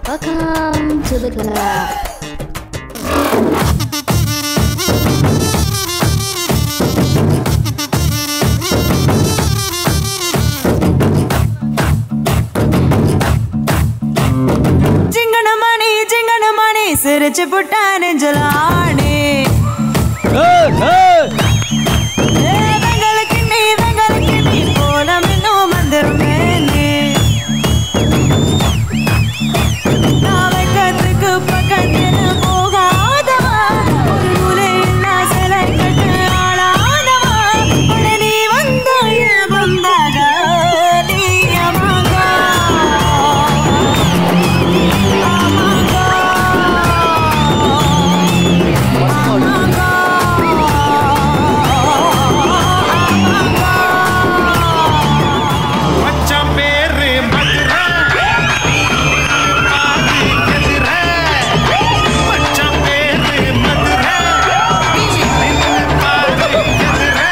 Welcome to the club. சிங்கனமணி சிங்கனமணி சிரிச்சு புட்டா நெஞ்சலானே வெங்களுக்கு நீ வெங்களுக்கு நீ போலம் இன்னும் வந்துருமேனே நான் வெக்கத்துக்கு பக்கத்தில் போகாதவா ஒரு நூலை நான் சிலை கட்டு ஆளாதவா உடனே நீ வந்த வந்தாக நீ அமாங்கா மச்சான் பேரு மதுரை பாதி எதிரே. மச்சான் பேரு மதுரை பாதி எதிரே.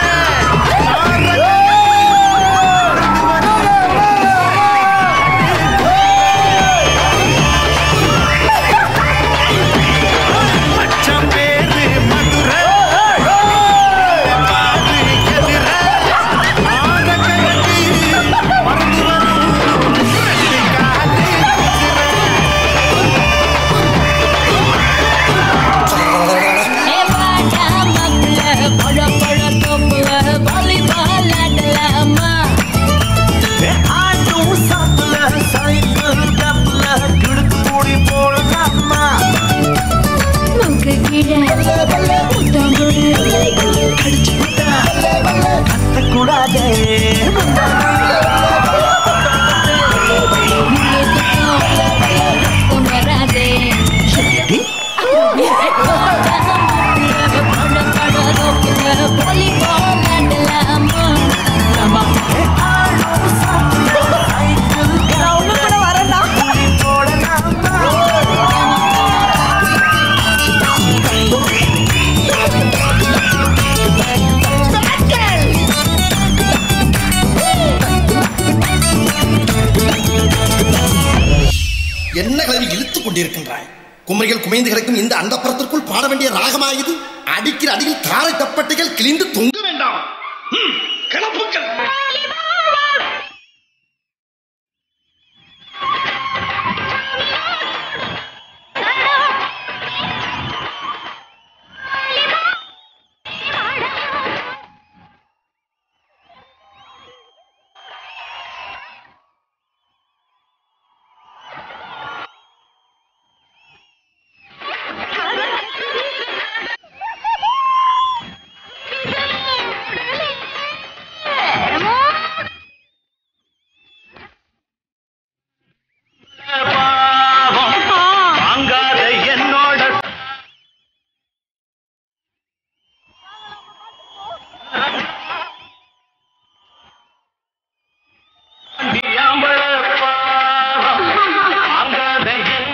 மச்சான் பேரு மதுரை பாதி எதிரே. ஆன கிழக்கு மறந்து வரும் ரெண்டு காலு குதிரை. ஆட்டும் சாப்பிட சைக்கிள் டப்புல கிடுக்கு மூடி போடலாமா கத்தக்கூடாதே என்ன கல்வி இழுத்துக் கொண்டிருக்கின்றாய் குமரிகள் குமைந்து கிடக்கும் இந்த அந்தப்புறத்திற்குள் பாட வேண்டிய ராகமா இது அடிக்கிற அடியில் தாரை தப்பட்டைகள் கிழிந்து தொங்க வேண்டாம் ம், கிளப்புக்கள் பாவம் வாங்காத என்னோட அடியாம்பழ பாவம் வாங்காத என்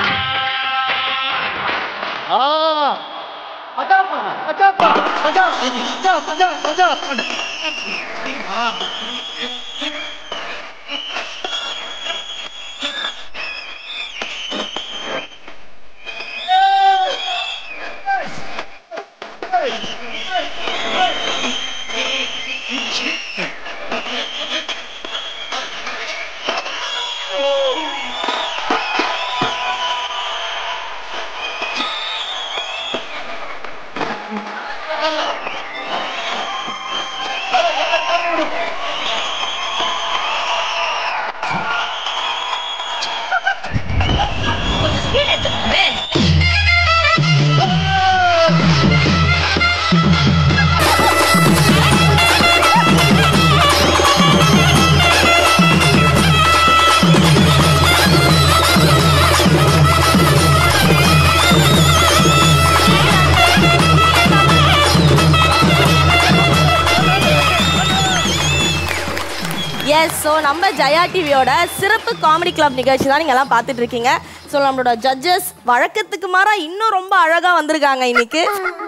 எஸ் ஸோ நம்ம ஜெயா டிவியோட சிறப்பு காமெடி கிளப் நிகழ்ச்சி தான் நீங்கள் எல்லாம் பார்த்துட்டு இருக்கீங்க ஸோ நம்மளோட ஜட்ஜஸ் வழக்கத்துக்கு மாறா இன்னும் ரொம்ப அழகாக வந்திருக்காங்க இன்னைக்கு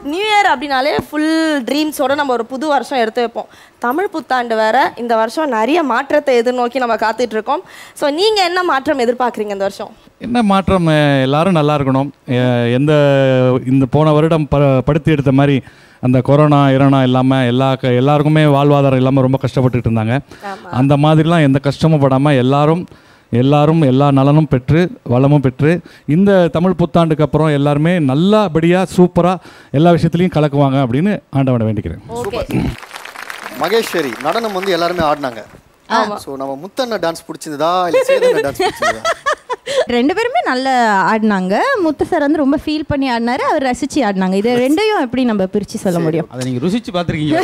நியூ இயர் அப்படின்னாலே ஃபுல் ட்ரீம்ஸோட நம்ம ஒரு புது வருஷம் எடுத்து வைப்போம் தமிழ் புத்தாண்டு வேற இந்த வருஷம் நிறைய மாற்றத்தை எதிர்நோக்கி நம்ம காத்துட்டு இருக்கோம் ஸோ நீங்க என்ன மாற்றம் எதிர்பார்க்குறீங்க இந்த வருஷம் என்ன மாற்றம் அஹ், எல்லாரும் நல்லா இருக்கணும் அஹ், எந்த இந்த போன வருடம் ப படுத்தி எடுத்த மாதிரி அந்த கொரோனா இரோனா இல்லாமல் எல்லா க- எல்லாருக்குமே வாழ்வாதாரம் இல்லாமல் ரொம்ப கஷ்டப்பட்டுட்டு இருந்தாங்க அந்த மாதிரிலாம் எந்த கஷ்டமும் படாமல் எல்லாரும் எல்லாரும் எல்லா நலனும் பெற்று வளமும் பெற்று இந்த தமிழ் புத்தாண்டுக்கு அப்புறம் எல்லாருமே நல்லபடியாக சூப்பராக எல்லா விஷயத்துலையும் கலக்குவாங்க அப்படின்னு ஆண்டவனை வேண்டிக்கிறேன் ஓகே மகேஸ்வரி நடனம் வந்து எல்லாருமே ஆடினாங்க ஸோ நம்ம முத்தண்ண டான்ஸ் பிடிச்சிருந்ததா இல்லை சேதன டான்ஸ் பிடிச்சிருந்ததா ரெண்டு பேருமே நல்ல ஆடினாங்க முத்து சார் வந்து ரொம்ப ஃபீல் பண்ணி ஆடினாரு அவர் ரசிச்சு ஆடினாங்க இது ரெண்டையும் எப்படி நம்ம பிரிச்சு சொல்ல முடியும் அதை நீங்க ருசிச்சு பார்த்துருக்கீங்க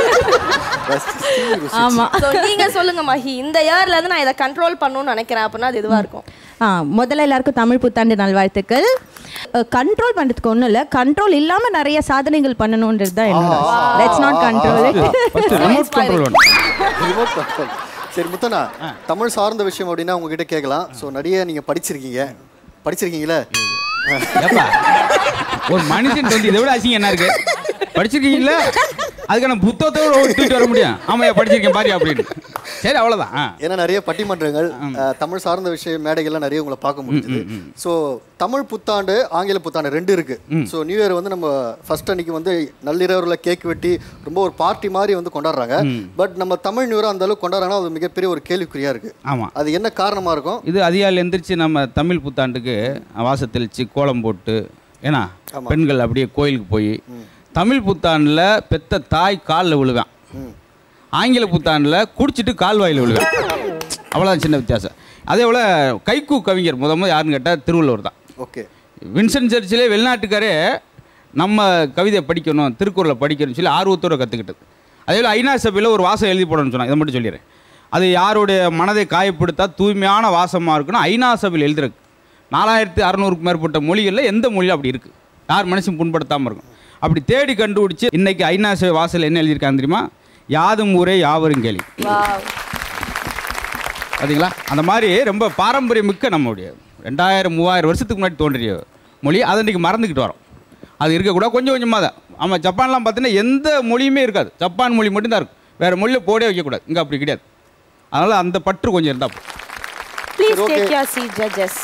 ஆமா ஸோ நீங்க சொல்லுங்க மஹி இந்த இயர்ல இருந்து நான் இதை கண்ட்ரோல் பண்ணணும்னு நினைக்கிறேன் அப்படின்னா அது இதுவா இருக்கும் ஆ முதல்ல எல்லாருக்கும் தமிழ் புத்தாண்டு நல்வாழ்த்துக்கள் கண்ட்ரோல் பண்றதுக்கு ஒன்றும் இல்லை கண்ட்ரோல் இல்லாம நிறைய சாதனைகள் பண்ணணுன்றது தான் என்ன let's not control first remote control வேணும் Remote control. சரி முத்தண்ணா தமிழ் சார்ந்த விஷயம் அப்படின்னா உங்ககிட்ட கேட்கலாம் ஸோ நிறைய நீங்க படிச்சிருக்கீங்க படிச்சிருக்கீங்களே ஏப்பா ஒரு மனுஷன் வந்து இதை விட அசிங்கம் என்ன இருக்கு படிச்சிருக்கீங்களா அதுக்கான புத்தகத்தோட தூக்கிட்டு வர முடியும் ஆமாய்யா படிச்சிருக்கேன் பாரு அப்படின்னு சரி அவ்வளோதான் ஆ ஏன்னா நிறைய பட்டிமன்றங்கள் அஹ், தமிழ் சார்ந்த விஷய மேடைகள்லாம் நிறைய உங்களை பார்க்க முடியுது ஸோ தமிழ் புத்தாண்டு ஆங்கில புத்தாண்டு ரெண்டு இருக்கு ஸோ நியூ இயர் வந்து நம்ம ஃபர்ஸ்ட் அன்னைக்கு வந்து நள்ளிரவுல கேக் வெட்டி ரொம்ப ஒரு பார்ட்டி மாதிரி வந்து கொண்டாடுறாங்க பட் நம்ம தமிழ் நியூ இயர் அந்த அளவுக்கு கொண்டாடுறாங்கன்னா அது மிகப்பெரிய ஒரு கேள்விக்குறியா இருக்கு ஆமாம் அது என்ன காரணமா இருக்கும் இது அதிகாலை எந்திரிச்சு நம்ம தமிழ் புத்தாண்டுக்கு வாசல் தெளிச்சு கோலம் போட்டு ஏன்னா பெண்கள் அப்படியே கோயிலுக்கு போய் தமிழ் புத்தாண்டில் பெத்த தாய் காலில் விழுவேன் ஆங்கில புத்தாண்டில் குடிச்சிட்டு கால்வாயில் விழுவேன் அவ்வளோதான் சின்ன வித்தியாசம் அதே போல் கைக்கூ கவிஞர் முத முதல் யாருன்னு கேட்டால் திருவள்ளுவர் தான் ஓகே வின்சென்ட் சர்ச்சிலே வெளிநாட்டுக்காரே நம்ம கவிதை படிக்கணும் திருக்குறளை படிக்கணும்னு சொல்லி ஆர்வத்தோட கற்றுக்கிட்டது அதே போல் ஐநா சபையில் ஒரு வாசம் எழுதி போடணும்னு சொன்னாங்க இதை மட்டும் சொல்லிடுறேன் அது யாருடைய மனதை காயப்படுத்தா தூய்மையான வாசமாக இருக்குன்னு ஐநா சபையில் எழுதுறதுக்கு நாலாயிரத்து அறநூறுக்கு மேற்பட்ட மொழிகளில் எந்த மொழியில் அப்படி இருக்குது யார் மனுஷன் புண்படுத்தாமல் இருக்கும் அப்படி தேடி கண்டுபிடிச்சி இன்னைக்கு ஐநா சபை வாசல் என்ன எழுதியிருக்காங்க தெரியுமா யாதும் ஊரே யாவரும் கேள்வி பார்த்தீங்களா அந்த மாதிரி ரொம்ப பாரம்பரியமிக்க நம்முடைய ரெண்டாயிரம் மூவாயிரம் வருஷத்துக்கு முன்னாடி தோன்றிய மொழி அதை இன்றைக்கி மறந்துக்கிட்டு வரோம் அது இருக்கக்கூடாது கொஞ்சம் கொஞ்சமாக தான் ஆமாம் ஜப்பான்லாம் பார்த்தீங்கன்னா எந்த மொழியுமே இருக்காது ஜப்பான் மொழி மட்டும்தான் இருக்கும் வேறு மொழியில் போடே வைக்கக்கூடாது இங்கே அப்படி கிடையாது அதனால் அந்த பற்று கொஞ்சம் இருந்தால் போதும். Please okay. Take your seat judges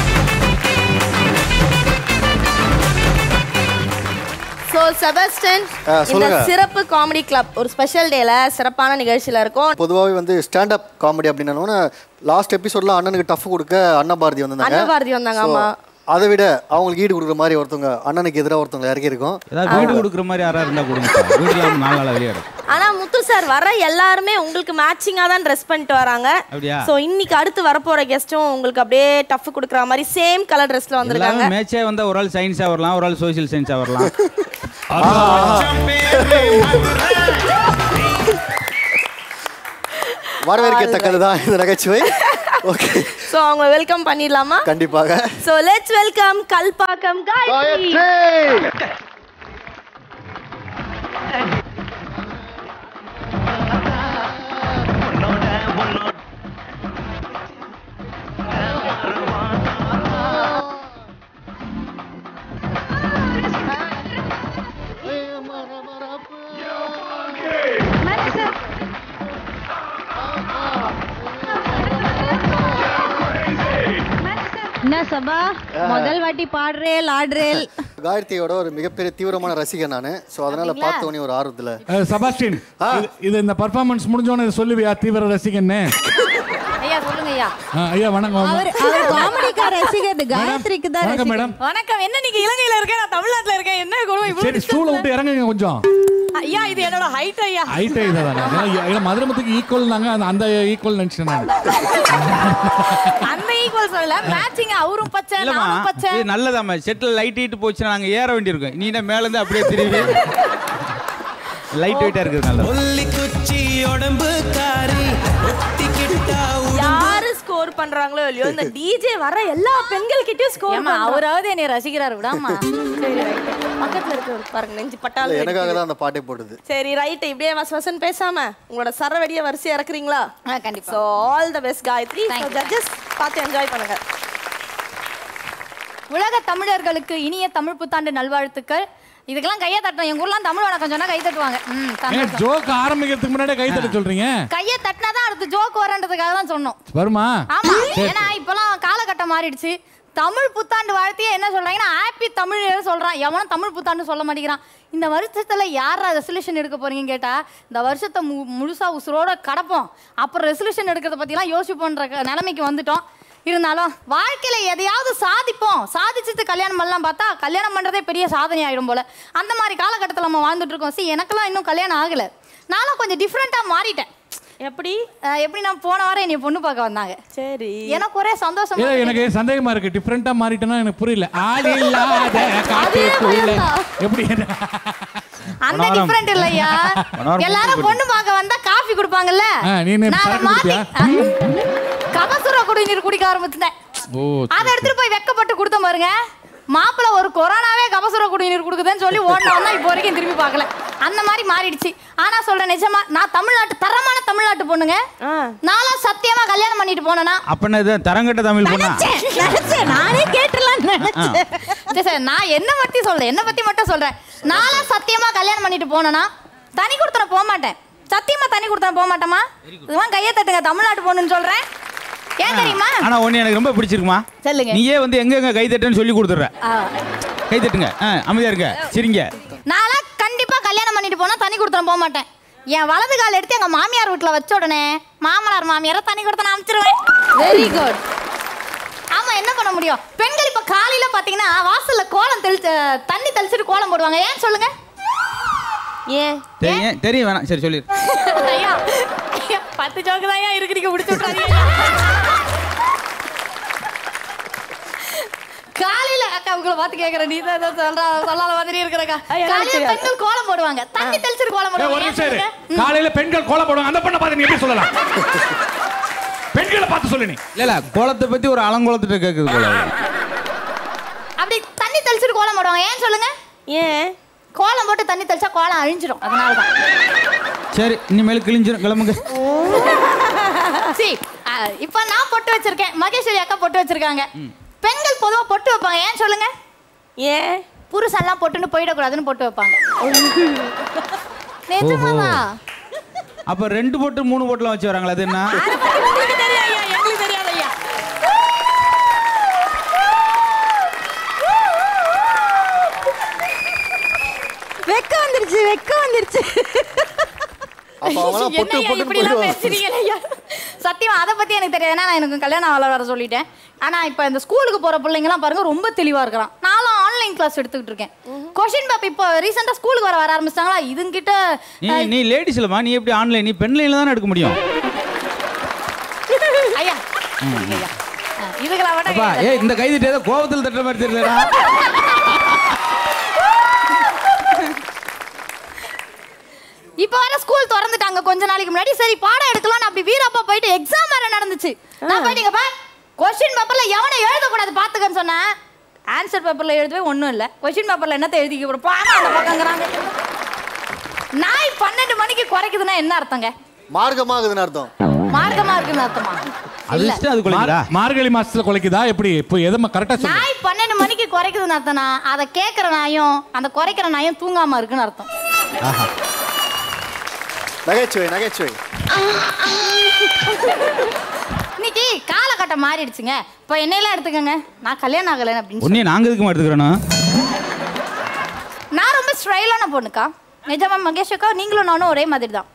so Sebastian ஆ, இந்த சொல்லுங்க. சிறப்பு காமெடி கிளப் ஒரு ஸ்பெஷல் டேல சிறப்பான நிகழ்ச்சியில இருக்கும் பொதுவாகவே வந்து ஸ்டாண்டப் காமெடி அப்படின்னா லாஸ்ட் எபிசோட்ல அண்ணனுக்கு டஃப் கொடுக்க அண்ணா பாரதி வந்தாங்க அன்னபாரதி வந்தாங்க So, ஆமா அதை விட அவங்களுக்கு ஈடு கொடுக்குற மாதிரி ஒருத்தவங்க அண்ணனுக்கு எதிராக ஒருத்தவங்க இறக்கி இருக்கோம் ஏதாவது வீடு கொடுக்குற மாதிரி யாராவது இருந்தால் கொடுங்க சார். வீடு இல்லாமல் நாலு நாளாக வெளியாடும் ஆனா முத்து சார் வர எல்லாருமே உங்களுக்கு மேட்சிங்கா தான் ட்ரெஸ் பண்ணிட்டு வராங்க அப்படியா? சோ இன்னைக்கு அடுத்து வரப்போற கெஸ்டும் உங்களுக்கு அப்படியே டஃப் கொடுக்குற மாதிரி சேம் கலர் ட்ரெஸ்ல வந்திருக்காங்க எல்லாமே மேட்சே வந்தால் ஒரு ஆள் சயின்ஸாக வரலாம் ஒரு ஆள் சோஷியல் சயின்ஸாக வரலாம் வரவேற்கத்தக்கது தான் இந்த நகைச்சுவை ஓகே சோ அவங்க வெல்கம் பண்ணிடலாமா கண்டிப்பாக so let's welcome Kalpakkam Gayathri Gayathri என்ன சபா முதல் வாட்டி பாடுறேல் ஆடுறேல் காயத்ரியோட ஒரு மிகப்பெரிய தீவிரமான ரசிகன் நான் ஸோ அதனால பார்த்த உடனே ஒரு ஆர்வத்தில் அஹ், செபாஸ்டின் இது- இது இந்த பர்ஃபார்மன்ஸ் முடிஞ்சோன்னு இதை சொல்லுவியா தீவிர ரசிகன்னு ஐயா சொல்லுங்க ஐயா ஆ, ஐயா வணக்கம் அவர் அவர் காமெடிக்கா ரசிகர் காயத்ரிக்கு தான் வணக்கம் ரசிகர் மேடம் வணக்கம் என்ன நீங்க இலங்கையில இருக்க நான் தமிழ்நாட்டுல இருக்கேன் என்ன கொடுமை இவ்வளவு சரி ஸ்டூலை விட்டு இறங்குங்க கொஞ்சம் ஐயா இது என்னோட ஹைட் ஐயா ஐட்டே இதை தானே மதுரமத்துக்கு ஈக்குவல் தாங்க அந்த அந்த ஈக்குவல் நினச்சிட்டேன் நான் அந்த ஈக்குவல் சொல்லல மேட்சிங் அவரும் பச்சை இல்லைம்மா நானும் பச்சை இது நல்லதாம்மா செட்டில் லைட் ஹீட் போச்சுன்னா நாங்கள் ஏற வேண்டியிருக்கோம் நீ என்ன மேலேருந்து அப்படியே திரும்பி லைட் வெயிட்டாக இருக்குது நல்லது யாரு ஸ்கோர் பண்றாங்களோ இல்லையோ இந்த டிஜே வர எல்லா பெண்கள் கிட்டயும் ஸ்கோர் ஏமா அவராவது என்னை ரசிக்கிறாரு விடாமா பக்கத்துல இருக்கிறவர் பாருங்க நெஞ்சு இல்லை பட்டாலும் எனக்காக தான் அந்த பாட்டே போடுது சரி ரைட் இப்படியே வச வசன் பேசாம உங்களோட சரவெடிய வரிசையா இறக்குறீங்களா ஆ, கண்டிப்பா. So all the best Gayathri judges பார்த்து என்ஜாய் பண்ணுங்க உலக தமிழர்களுக்கு இனிய தமிழ் புத்தாண்டு நல்வாழ்த்துக்கள் இதுக்கெல்லாம் கையை தட்டணும் எங்க ஊர்லாம் தமிழ் வணக்கம் சொன்னா கை தட்டுவாங்க ம் ஏங்க சந்தோஷம். ஜோக் ஆரம்பிக்கிறதுக்கு முன்னாடியே கை தட்ட சொல்றீங்க கையை தட்டினா தான் அடுத்து ஜோக் வரன்றதுக்காக தான் சொன்னோம் வருமா ஆமா சரி. ஏன்னா இப்பெல்லாம் காலகட்டம் மாறிடுச்சு தமிழ் புத்தாண்டு வாழ்த்தியே என்ன சொல்றாங்கன்னா ஹாப்பி தமிழ் year சொல்றான் எவனும் தமிழ் புத்தாண்டு சொல்ல மாட்டேங்கிறான் இந்த வருஷத்துல யாரா ரெசல்யூஷன் எடுக்க போறீங்கன்னு கேட்டா இந்த வருஷத்தை மு- முழுசா உசுரோட கடப்போம் அப்புறம் ரெசல்யூஷன் எடுக்கிறத பத்திலாம் யோசிப்போன்ற க- நிலைமைக்கு வந்துட்டோம் இருந்தாலும் வாழ்க்கையில எதையாவது சாதிப்போம் சாதிச்சுட்டு கல்யாணம் பண்ணலாம் பார்த்தா கல்யாணம் பண்றதே பெரிய சாதனை ஆயிடும் போல அந்த மாதிரி காலகட்டத்தில் நம்ம வாழ்ந்துட்டு இருக்கோம் சி எனக்கெல்லாம் இன்னும் கல்யாணம் ஆகல நானும் கொஞ்சம் டிஃப்ரெண்டா மாறிட்டேன் எப்படி அஹ் எப்படி நான் போன வாரம் என்னை பொண்ணு பார்க்க வந்தாங்க சரி எனக்கு ஒரே சந்தோஷம் இல்ல எனக்கு சந்தேகமா இருக்கு டிஃப்ரெண்டா மாறிட்டேன்னா எனக்கு புரியல ஆள் இல்லாத காட்டுக்குள்ள எப்படி அந்த பணவரம். டிஃபரெண்ட் இல்லையா பணவரம் எல்லாரும் போட்டு பொண்ணு பார்க்க வந்தா காஃபி கொடுப்பாங்கல்ல ஆ, நீ என்ன நான் அதை சரக்கு மாத்தி குடிப்பியா? கபசுர குடிநீர் குடிக்க ஆரம்பிச்சிட்டேன் ஓ அதை எடுத்துட்டு போய் வெக்கப்பட்டு கொடுத்த பாருங்க மாப்பிள்ள ஒரு கொரோனாவே கபசுர குடிநீர் கொடுக்குதுன்னு சொல்லி ஓடினவன் தான் இப்போ வரைக்கும் திரும்பி பார்க்கல அந்த மாதிரி மாறிடுச்சு ஆனா சொல்றேன் நிஜமா நான் தமிழ்நாட்டு தரமான தமிழ்நாட்டு பொண்ணுங்க நானும் சத்தியமா கல்யாணம் பண்ணிட்டு போனேன்னா அப்ப இது தரங்கட்ட தமிழ் பொண்ணா நினைச்சேன் நானே கேட்டுலாம் நினைச்சேன் சரி, சரி, நான் என்ன பத்தி சொல்றேன் என்ன பத்தி மட்டும் சொல்றேன் நானும் சத்தியமா கல்யாணம் பண்ணிட்டு போனேனா தனி கொடுத்தன போக மாட்டேன் சத்தியமா தனி கொடுத்தன போக மாட்டேமா இதுதான் கையை தட்டுங்க தமிழ்நாட்டு பொண்ணுன்னு சொல்றேன் ஏன் தெரியுமா ஆனா ஒண்ணு எனக்கு ரொம்ப பிடிச்சிருக்குமா சொல்லுங்க. நீயே வந்து எங்க எங்க கை தட்டுன்னு சொல்லி கொடுத்துட்ற ஆ. கை தட்டுங்க ஆ, அமைதியா இருங்க சரிங்க நான்லாம் கண்டிப்பா கல்யாணம் பண்ணிட்டு போனா தனி கொடுத்தன போக மாட்டேன் என் வலது கால் எடுத்து எங்க மாமியார் வீட்டுல வச்ச உடனே மாமனார் மாமியாரை தனி கொடுத்தன அனுப்பிச்சிருவேன் வெரி குட் ஆமா என்ன பண்ண முடியும் பெண்கள் இப்ப காலையில பாத்தீங்கன்னா வாசல்ல கோலம் தெளிச்சு தண்ணி தெளிச்சிட்டு கோலம் போடுவாங்க ஏன் சொல்லுங்க ஏன் தெரியும் தெரியும் வேணாம் சரி சொல்லி ஐயா ஐயா, பத்து ஜோக்கு தான் ஏன் இருக்கு நீங்க முடிச்சு விட்றாதீங்க காலையில அக்கா உங்களை பார்த்து கேக்குறேன் நீ தான் ஏதோ சொல்ற சொல்லாத மாதிரி இருக்கிறக்கா ஐயா, எனக்கு காலையில தெரியாது. பெண்கள் கோலம் போடுவாங்க தண்ணி தெளிச்சிட்டு கோலம் ஏய், ஒரு போடுவாங்க ஏன் நிமிஷம் இரு. சொல்லுங்க? காலையில பெண்கள் கோலம் போடுவாங்க அந்த பொண்ணை பார்த்து நீ எப்படி சொல்லலாம் பெண்களை பார்த்து சொல்லு நீ இல்ல இல்ல கோலத்தை பத்தி ஒரு அலங்கோலத்திட்ட கேக்குது போல அப்படி தண்ணி தெளிச்சிட்டு கோலம் போடுவாங்க ஏன் சொல்லுங்க ஏன் கோலம் போட்டு தண்ணி தெளிச்சா கோலம் அழிஞ்சிடும் அதனால தான் சரி இனிமேல் கிழிஞ்சிரும் கிளம்புங்க சி இப்போ நான் பொட்டு வச்சிருக்கேன் மகேஸ்வரி அக்கா பொட்டு வச்சிருக்காங்க பெண்கள் பொதுவா பொட்டு வைப்பாங்க ஏன் சொல்லுங்க ஏன் புருஷன்லாம் பொட்டுன்னு போயிடக்கூடாதுன்னு பொட்டு வைப்பாங்க நிஜமாதான் அப்ப ரெண்டு போட்டு மூணு போட்டுலாம் வச்சு வராங்களா அது என்ன உங்களுக்கு தெரியும் ஐயா எங்களுக்கு தெரியாது ஐயா வெக்க வந்துருச்சு வெக்க வந்துருச்சு அப்ப அவங்களாம் பொட்டு என்னய்யா பொட்டுன்னு இப்படிலாம் போயிடுவாங்க. பேசுறீங்களே ஐயா? சத்தியமா அதை பத்தி எனக்கு தெரியாது ஏன்னா நான் எனக்கு கல்யாணம் ஆகல வர சொல்லிட்டேன் ஆனா இப்ப இந்த ஸ்கூலுக்கு போற பிள்ளைங்கலாம் பாருங்க ரொம்ப தெளிவா இருக்கிறான் நானும் ஆன்லைன் கிளாஸ் எடுத்துக்கிட்டு இருக்கேன் கொஷின் பேப்பர் இப்போ ரீசெண்டா ஸ்கூலுக்கு வர வர ஆரம்பிச்சிட்டாங்களா இதுங்கிட்ட நீ நீ லேடிஸ் இல்லம்மா நீ எப்படி ஆன்லைன் நீ பெண் லைன்ல தானே எடுக்க முடியும் ஐயா ஐயா ஆ, இதுக்கெல்லாம் விட அப்பா ஏய் இந்த கை தட்டு ஏதோ கோவத்தில் தட்டுற மாதிரி தெரியலடா இப்போ வர ஸ்கூல் திறந்துட்டாங்க கொஞ்ச நாளைக்கு முன்னாடி சரி பாடம் எடுக்கலாம் அப்படி வீரப்பா போயிட்டு எக்ஸாம் வேற நடந்துச்சு நான் போயிட்டீங்கப்பா கொஸ்டின் பேப்பர்ல எவனை எழுதக்கூடாது பாத்துக்கன்னு சொன்னேன் ஆன்சர் பேப்பர்ல எழுதவே ஒண்ணும் இல்ல கொஸ்டின் பேப்பர்ல என்னத்த எழுதிக்க போறோம் பாமா அந்த பக்கங்கிறாங்க நாய் பன்னெண்டு மணிக்கு குறைக்குதுன்னா என்ன அர்த்தங்க மார்க்கமாகுதுன்னு அர்த்தம் மார்க்கமா இருக்குன்னு அர்த்தமா அது இஷ்டம் அது குளிக்கிறா மார்- மார்கழி மாசத்துல குலைக்குதா எப்படி இப்போ எதை கரெக்டா சொல்லு நாய் பன்னெண்டு மணிக்கு குறைக்குதுன்னு அர்த்தம்னா அதை கேட்குற நாயும் அந்த குறைக்கிற நாயும் தூங்காம இருக்குன்னு அர்த்தம் நகைச்சுவை நகைச்சுவை இன்னைக்கு காலகட்டம் மாறிடுச்சுங்க இப்போ என்னையெல்லாம் எடுத்துக்கோங்க நான் கல்யாணம் ஆகலை அப்படின்னு உன்னைய நாங்க எதுக்குமா எடுத்துக்கிறோன்னா நான் ரொம்ப ஸ்டைலான பொண்ணுக்கா நிஜமா மகேஷ் அக்கா நீங்களும் நானும் ஒரே மாதிரி தான்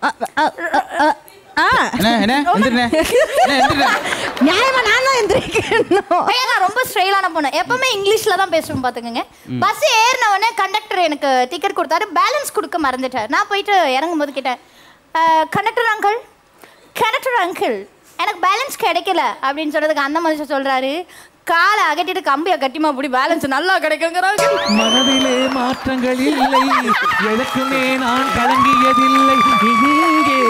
என்ன என்ன எந்திரனே என்ன எந்திரனே நியாயமா நான் தான் எந்திரிக்கணும் ஐயா நான் ரொம்ப ஸ்டைலான பொண்ணு எப்பவுமே இங்கிலீஷ்ல தான் பேசுவேன் பாத்துக்கோங்க பஸ் ஏறின உடனே கண்டக்டர் எனக்கு டிக்கெட் கொடுத்தாரு பேலன்ஸ் கொடுக்க மறந்துட்டார் நான் போயிட்டு இறங்கும் போது கேட்டேன் கண்டக்டர் அங்கிள் கண்டக்டர் அங்கிள் எனக்கு பேலன்ஸ் கிடைக்கல அப்படின்னு சொன்னதுக்கு அந்த மனுஷன் சொல்றாரு காலை அகட்டிட்டு கம்பியை கட்டிமா அப்படி பேலன்ஸ் நல்லா கிடைக்குங்கிறாங்க மனதிலே மாற்றங்கள் இல்லை எதற்குமே நான் கலங்கியதில்லை இங்கே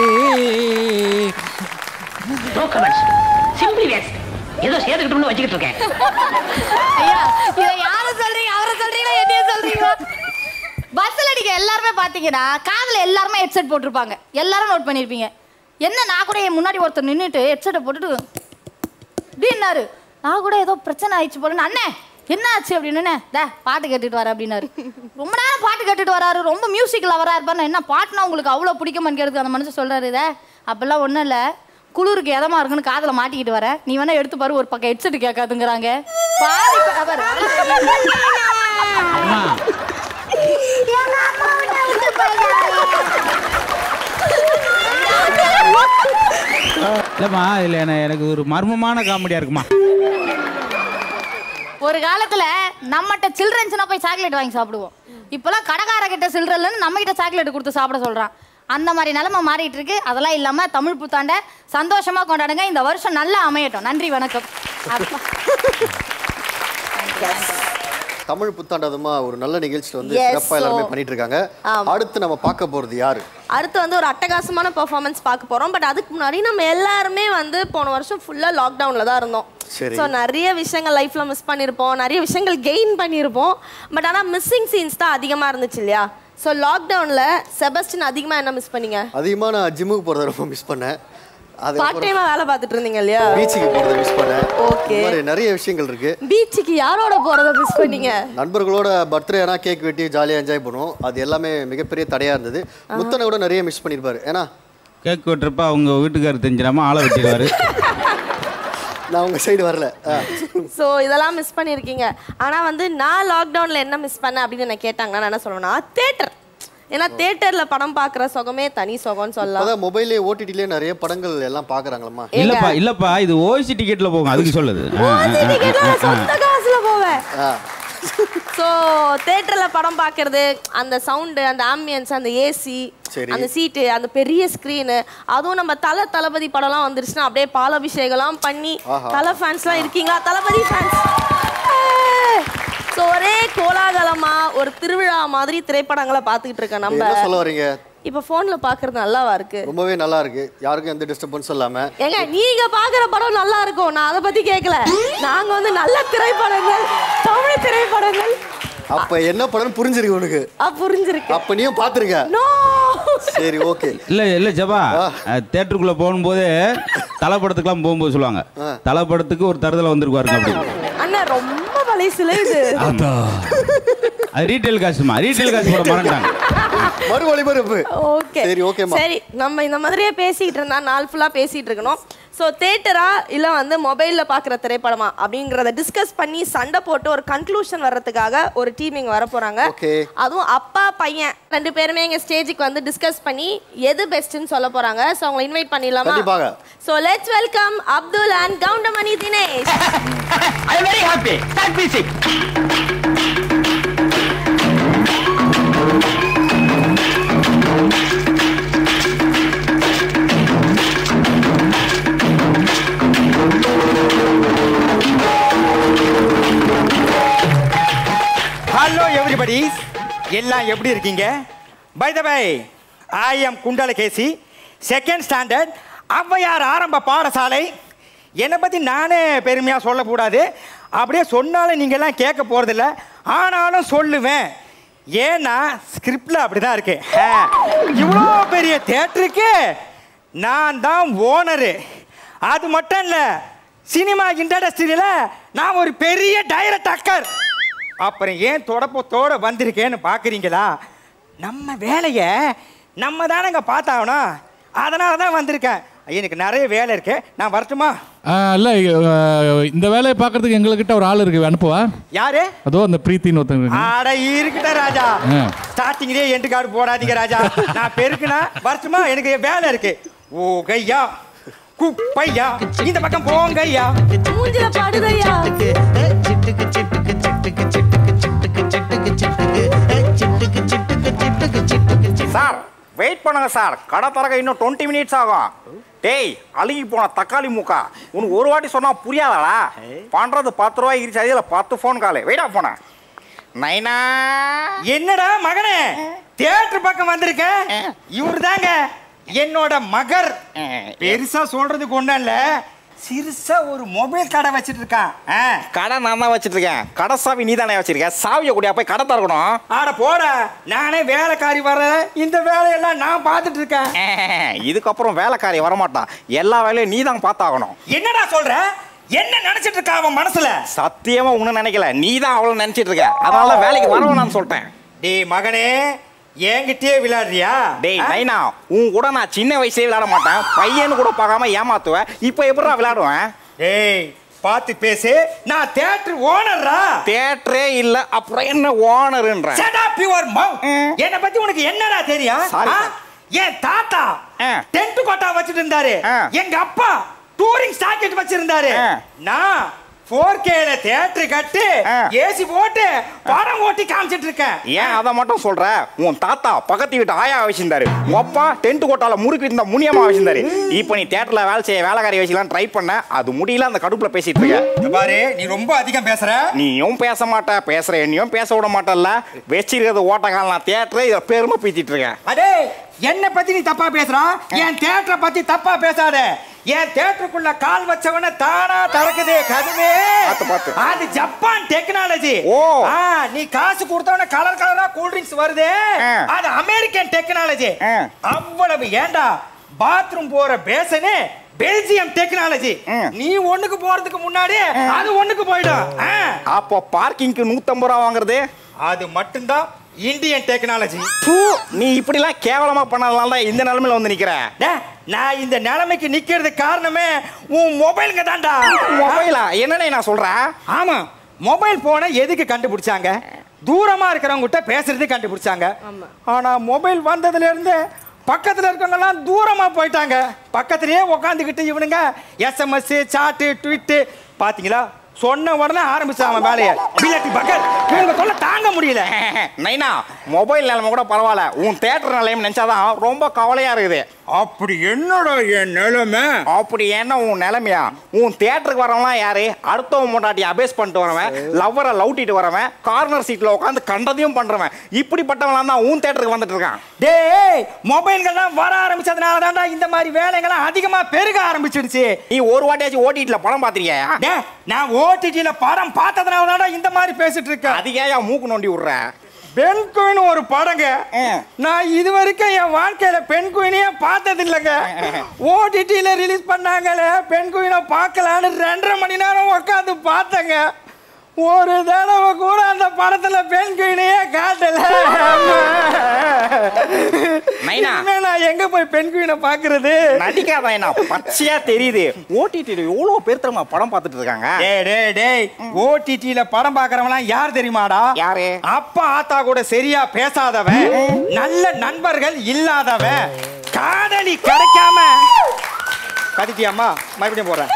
நோ கமெண்ட்ஸ் சிம்பிளி வேஸ்ட் ஏதோ சேர்த்துக்கிட்டோம்னு வச்சுக்கிட்டு இருக்கேன் ஐயா இதை யாரை சொல்றீங்க அவரை சொல்றீங்களா என்னைய சொல்றீங்களா பஸ்ஸில் நீங்க எல்லாருமே பார்த்தீங்கன்னா காதில் எல்லாருமே ஹெட்செட் போட்டிருப்பாங்க எல்லாரும் நோட் பண்ணியிருப்பீங்க என்ன நான் கூட என் முன்னாடி ஒருத்தர் நின்றுட்டு ஹெட்செட்டை போட்டுட்டு இப்படின்னாரு நான் கூட ஏதோ பிரச்சனை ஆயிடுச்சு போலன்னு அண்ணே என்ன ஆச்சு அப்படின்னு டே பாட்டு கேட்டுட்டு வர அப்படின்னாரு ரொம்ப நேரம் பாட்டு கேட்டுட்டு வராரு ரொம்ப மியூசிக் லவரா இருப்பாரு என்ன பாட்டுனா உங்களுக்கு அவ்வளோ பிடிக்குமான்னு கேட்குறது அந்த மனுஷன் சொல்றாரு இதை அப்பெல்லாம் ஒன்றும் இல்லை குளிருக்கு எதமா இருக்குன்னு காதுல மாட்டிக்கிட்டு வரேன் நீ வேணா எடுத்து பாரு ஒரு பக்கம் ஹெட்செட் கேட்காதுங்கிறாங்க பாதி பே- அவர் அம்மா இல்லைம்மா இதில் என்ன எனக்கு ஒரு மர்மமான காமெடியாக இருக்குமா ஒரு காலத்துல நம்மகிட்ட சில்ட்ரன்ஸ்னா போய் சாக்லேட் வாங்கி சாப்பிடுவோம் இப்போலாம் கடைக்கார கிட்ட சில்ட்ரன்லன்னு நம்ம கிட்ட சாக்லேட் கொடுத்து சாப்பிட சொல்றான் அந்த மாதிரி நிலைமை மாறிட்டு இருக்கு அதெல்லாம் இல்லாம தமிழ் புத்தாண்டை சந்தோஷமா கொண்டாடுங்க இந்த வருஷம் நல்லா அமையட்டும் நன்றி வணக்கம் அப்பா. தமிழ் புத்தாண்டு அதுமா ஒரு நல்ல நிகழ்ச்சியில் வந்து Yes, சிறப்பாக எல்லாருமே so- பண்ணிட்டு இருக்காங்க ஆமா. அடுத்து நம்ம பார்க்க போறது யாரு அடுத்து வந்து ஒரு அட்டகாசமான பெர்ஃபார்மன்ஸ் பார்க்க போறோம் பட் அதுக்கு முன்னாடி நம்ம எல்லாருமே வந்து போன வருஷம் ஃபுல்லா லாக்டவுன்ல தான் இருந்தோம் சரி. ஸோ நிறைய விஷயங்கள் லைஃப்ல மிஸ் பண்ணியிருப்போம் நிறைய விஷயங்கள் கெயின் பண்ணியிருப்போம் பட் ஆனால் மிஸ்ஸிங் சீன்ஸ் தான் அதிகமாக இருந்துச்சு இல்லையா ஸோ லாக்டவுன்ல செபஸ்டின் அதிகமாக என்ன மிஸ் பண்ணீங்க அதிகமாக நான் ஜிம்முக்கு போகிறத ரொம்ப மிஸ் பண்ணேன் அது பார்ட் டைமா வேலை பார்த்துட்டு இருந்தீங்க இல்லையா பீச்சுக்கு போகிறத மிஸ் பண்ணேன் Okay. இந்த மாதிரி நிறைய விஷயங்கள் இருக்கு பீச்சுக்கு யாரோட போறத மிஸ் பண்ணீங்க நண்பர்களோட பர்த்டேனா கேக் வெட்டி ஜாலியாக என்ஜாய் பண்ணுவோம் அது எல்லாமே மிகப்பெரிய தடையாக இருந்தது முத்தனை கூட நிறைய மிஸ் பண்ணியிருப்பாரு ஏன்னா கேக் வெட்டுறப்ப அவங்க வீட்டுக்காரர் தெரிஞ்சிடாம ஆளை வெட்டிடுவாரு நான் உங்கள் சைடு வரல ஆ. ஸோ இதெல்லாம் மிஸ் பண்ணியிருக்கீங்க ஆனால் வந்து நான் லாக்டவுனில் என்ன மிஸ் பண்ணேன் அப்படின்னு என்ன கேட்டாங்கன்னா நான் என்ன சொல்லுவேன்னா தேட்டர் ஏன்னா தேட்டரில் படம் பார்க்குற சுகமே தனி சுகம்னு சொல்லலாம் அதான் மொபைல்லே ஓடிடிலே நிறைய படங்கள் எல்லாம் பார்க்குறாங்களம்மா இல்லப்பா இல்லப்பா இது ஓசி டிக்கெட்ல போகும் அதுக்கு சொல்லுது ஆ, ஆ, ஆ, ஆ, ஆ. சொந்த காசுல போவேன் ஆ ஸோ தேட்டரில் படம் பார்க்கறது அந்த சவுண்டு அந்த ஆம்பியன்ஸ் அந்த ஏசி சரி. அந்த சீட்டு அந்த பெரிய ஸ்க்ரீனு அதுவும் நம்ம தல தளபதி படம்லாம் வந்துருச்சுன்னா அப்படியே பாலாபிஷேகம்லாம் பண்ணி ஆஹா. தலை ஃபேன்ஸ்லாம் இருக்கீங்களா தளபதி ஃபேன்ஸ் ஸோ ஒரே கோலாகலமா ஒரு திருவிழா மாதிரி திரைப்படங்களை பார்த்துக்கிட்டு இருக்கேன் நம்ம என்ன சொல்ல வரீங்க இப்போ ஃபோனில் பார்க்கறது நல்லாவா இருக்கு ரொம்பவே நல்லா இருக்கு யாருக்கும் எந்த டிஸ்டர்பன்ஸும் இல்லாம ஏங்க நீங்க பாக்குற படம் நல்லா இருக்கும் நான் அதை பத்தி கேட்கல நாங்க வந்து நல்ல திரைப்படங்கள் தமிழ் திரைப்படங்கள் அப்ப என்ன படம்னு புரிஞ்சிருக்கு உனக்கு ஆ, புரிஞ்சிருக்கு அப்ப நீயும் பாத்துருக்க நோ சரி ஓகே இல்ல இல்ல ஜபா தேட்டருக்குள்ள போகும்போது தலைப்படத்துக்குலாம் போகும்போது சொல்லுவாங்க தலைப்படத்துக்கு ஒரு தருதலை வந்திருக்குவாருங்க அப்படி அண்ணா ரொம்ப பழைசுல இது அது ரீட்டைல் காசுமா ரீட்டைல் காசு போட மறந்துட்டாங்க மறு ஒளிபரப்பு ஓகே சரி ஓகேம்மா சரி நம்ம இந்த மாதிரியே பேசிட்டு இருந்தா நாள் ஃபுல்லா பேசிட்டு இருக்கணும் ஸோ தேட்டரா இல்ல வந்து மொபைல்ல பாக்குற திரைப்படமா அப்படிங்கறத டிஸ்கஸ் பண்ணி சண்டை போட்டு ஒரு கன்க்ளூஷன் வர்றதுக்காக ஒரு டீம் இங்க வர போறாங்க Okay. அதுவும் அப்பா பையன் ரெண்டு பேருமே எங்க ஸ்டேஜுக்கு வந்து டிஸ்கஸ் பண்ணி எது பெஸ்ட்னு சொல்ல போறாங்க ஸோ அவங்களை இன்வைட் பண்ணிடலாமா கண்டிப்பாக. So let's welcome Abdul and Goundamani Dinesh I very happy start music hello everybody எல்லாம் எப்படி இருக்கீங்க by the by I am Kundalakesi second standard Avvaiyar ஆரம்ப பாடசாலை என்னை பற்றி நானே பெருமையாக சொல்லக்கூடாது அப்படியே சொன்னாலும் நீங்கள்லாம் கேட்க போகிறதில்ல ஆனாலும் சொல்லுவேன் ஏன்னா ஸ்கிரிப்டில் அப்படி தான் இருக்கு இவ்வளோ பெரிய தேட்டருக்கு நான் தான் ஓனரு அது மட்டும் இல்லை சினிமா இண்டஸ்ட்ரியில் நான் ஒரு பெரிய டைரக்டர் அப்புறம் ஏன் தொடப்பத்தோட வந்திருக்கேன்னு பார்க்குறீங்களா நம்ம வேலையை நம்ம தானேங்க பார்த்தாகணும் அதனால தான் வந்திருக்கேன் எனக்கு நிறைய வேலை இருக்கு நான் வரட்டுமா இல்லை இந்த வேலையை பார்க்கறதுக்கு எங்ககிட்ட ஒரு ஆள் இருக்கு அனுப்புவா யாரு அதோ அந்த பிரீத்தின்னு ஒருத்தங்க இருக்காங்க. ஆட இருக்கட்ட ராஜா ஆ. ஸ்டார்டிங்லேயே எண்டு கார்டு போடாதீங்க ராஜா நான் பெருக்குனா வரட்டுமா எனக்கு வேலை இருக்கு ஓ கையா குப்பையா இந்த பக்கம் போங்கய்யா மூஞ்சில பாடுதையா சார் வெயிட் பண்ணுங்க சார் கடை திறக்க இன்னும் டுவெண்ட்டி மினிட்ஸ் ஆகும் டேய் அழுகி போன தக்காளி மூக்கா உனக்கு ஒரு வாட்டி சொன்னா புரியாதாடா பண்றது பத்து ரூபாய் இருந்துச்சு அதில் பத்து ஃபோன் காலு வெயிடா போன நைனா என்னடா மகனே தியேட்டர் பக்கம் வந்திருக்க இவரு தாங்க என்னோட மகர் பெருசா சொல்றதுக்கு ஒண்ணும் இல்ல சிறுசா ஒரு மொபைல் கடை வச்சிட்டு இருக்கான் கடை நான் தான் வச்சிட்டு இருக்கேன் கடை சாவி நீ தானே வச்சிருக்க சாவியை கூடியா போய் கடை திறக்கணும் ஆட போட நானே வேலைக்காரி வர இந்த வேலையெல்லாம் நான் பார்த்துட்டு இருக்கேன் இதுக்கப்புறம் வேலைக்காரி வரமாட்டான் எல்லா வேலையும் நீ தான் பார்த்தாகணும் என்னடா சொல்ற என்ன நினைச்சிட்டு இருக்கா அவன் மனசுல சத்தியமா ஒன்றும் நினைக்கல நீ தான் அவ்வளோ நினைச்சிட்டு இருக்க அதனால தான் வேலைக்கு வரவும் நான் சொல்லிட்டேன் டேய் மகனே என்கிட்டயே விளையாடுறியா டேய் ஆ? நைனா உன் கூட நான் சின்ன வயசுல விளையாட மாட்டேன் பையனு கூட பார்க்காம ஏமாத்துவேன் இப்போ எப்படா விளையாடுவேன் டேய் பார்த்து பேசு நான் தியேட்டர் ஓனர்ரா தேட்டரே இல்ல அப்புறம் என்ன ஓனருன்ற Shut up your mouth. என்னை பத்தி உனக்கு என்னடா தெரியும் Sorry, ஆ? sir. என் தாத்தா ஆ. டென்ட் கோட்டா வச்சிட்டு இருந்தாரு ஆ. எங்க அப்பா டூரிங் சாக்கெட் வச்சிருந்தாரு ஆ. நான் ஃபோர் கேல தியேட்டர் கட்டு ஆ. ஏசி போட்டு படம் ஓட்டி காமிச்சிட்டு இருக்கேன் ஏன் அதை மட்டும் சொல்ற உன் தாத்தா பக்கத்து வீட்டு ஆயா வச்சிருந்தாரு உன் அப்பா டென்ட் கோட்டால முறுக்கு இருந்த முனியமா வச்சிருந்தாரு இப்போ நீ தேட்டர்ல வேலை செய்ய வேலைக்காரி வச்சுக்கலாம் ட்ரை பண்ண அது முடியல அந்த கடுப்புல பேசிட்டு இருக்க இங்க பாரு நீ ரொம்ப அதிகம் பேசுற நீயும் பேச மாட்ட பேசுற என்னையும் பேச விட மாட்டல்ல வச்சிருக்கிறது ஓட்டக்கால் நான் தேட்டரை இதை பெருமை பீத்திட்டு இருக்கேன் அடே என்ன பத்தி நீ தப்பா பேசுறா என் தியேட்டரை பத்தி தப்பா பேசாத என் தியேட்டருக்குள்ள கால் வச்சவன தானா திறக்குது கதுவே பார்த்து, பார்த்து. அது ஜப்பான் டெக்னாலஜி ஓ. நீ காசு கொடுத்தவன கலர் கலரா கூல் ட்ரிங்க்ஸ் வருது ஆ. அது அமெரிக்கன் டெக்னாலஜி ஆ. அவ்வளவு ஏண்டா பாத்ரூம் போற பேசனே பெல்ஜியம் டெக்னாலஜி ம். நீ ஒண்ணுக்கு போறதுக்கு முன்னாடி அது ஒண்ணுக்கு போயிடும் ஆ. அப்போ பார்க்கிங்க்கு நூத்தம்பது ரூபா வாங்குறது அது மட்டும்தான் இந்தியன் டெக்னாலஜி பூ நீ இப்படிலாம் கேவலமா பண்ணதுனால தான் இந்த நிலைமையில வந்து நிக்கிற டே, நான் இந்த நிலைமைக்கு நிக்கிறதுக்கு காரணமே உன் மொபைலுங்க தான்டா மொபைலா என்னன்னு நான் சொல்றேன் ஆமா மொபைல் போனை எதுக்கு கண்டுபிடிச்சாங்க தூரமா இருக்கிறவங்க கிட்ட பேசுறது கண்டுபிடிச்சாங்க ஆனா மொபைல் வந்ததுல இருந்து பக்கத்துல இருக்கவங்க எல்லாம் தூரமா போயிட்டாங்க பக்கத்திலேயே உட்காந்துக்கிட்டு இவனுங்க எஸ்எம்எஸ் சாட்டு ட்விட்டு பாத்தீங்களா சொன்ன உடனே ஆரம்பிச்சாங்க வேலையை பில்லட்டி பக்கர் இவங்க தொல்லை தாங்க முடியல நைனா மொபைல் நிலைமை கூட பரவாயில்ல உன் தேட்டர் நிலைமை நினைச்சாதான் ரொம்ப கவலையா இருக்குது அப்படி என்னடா என் நிலைமை அப்படி என்ன உன் நிலைமையா உன் தேட்டருக்கு வரவன்லாம் யாரு அடுத்தவன் முன்னாடி அபேஸ் பண்ணிட்டு வரவன் லவ்வரை லவுட்டிட்டு வரவன் கார்னர் சீட்ல உட்காந்து கண்டதையும் பண்றவன் இப்படிப்பட்டவன் தான் உன் தேட்டருக்கு வந்துட்டு இருக்கான் டேய் மொபைல்கள்லாம் வர ஆரம்பிச்சதுனால தான்டா இந்த மாதிரி வேலைங்கள்லாம் அதிகமா பெருக ஆரம்பிச்சிடுச்சு நீ ஒரு வாட்டியாச்சும் ஓட்டிட்டுல படம் பாத்திரியா டேய் நான் ஓடிடில படம் பார்த்ததுனால தான்டா இந்த மாதிரி பேசிட்டு இருக்கேன் அதுக்கே ஏன் மூக்கு நோண்டி விடுற பெண் குயின் ஒரு படங்க நான் இது வரைக்கும் என் வாழ்க்கையில பெண் குயினையே பார்த்தது இல்லைங்க ஓடிடியில ரிலீஸ் பண்ணாங்களே பெண் குயினை பார்க்கலான்னு ரெண்டரை மணி நேரம் உட்காந்து பார்த்தேங்க ஒரு தடவை கூட அந்த படத்துல பெண் குயினையே காட்டல நைனா. இனிமே நான் எங்க போய் பெண் குயினை பாக்குறது நடிக்காத என்ன பச்சையா தெரியுது ஓடிடில எவ்வளவு பேர் தெரியுமா படம் பார்த்துட்டு இருக்காங்க டேய் டேய் டேய் ஓடிடில படம் பார்க்கறவன்லாம் யார் தெரியுமாடா யாரு? அப்பா ஆத்தா கூட சரியா பேசாதவன் நல்ல நண்பர்கள் இல்லாதவன் காதலி கிடைக்காம கதிட்டியாம்மா மறுபடியும் போறேன்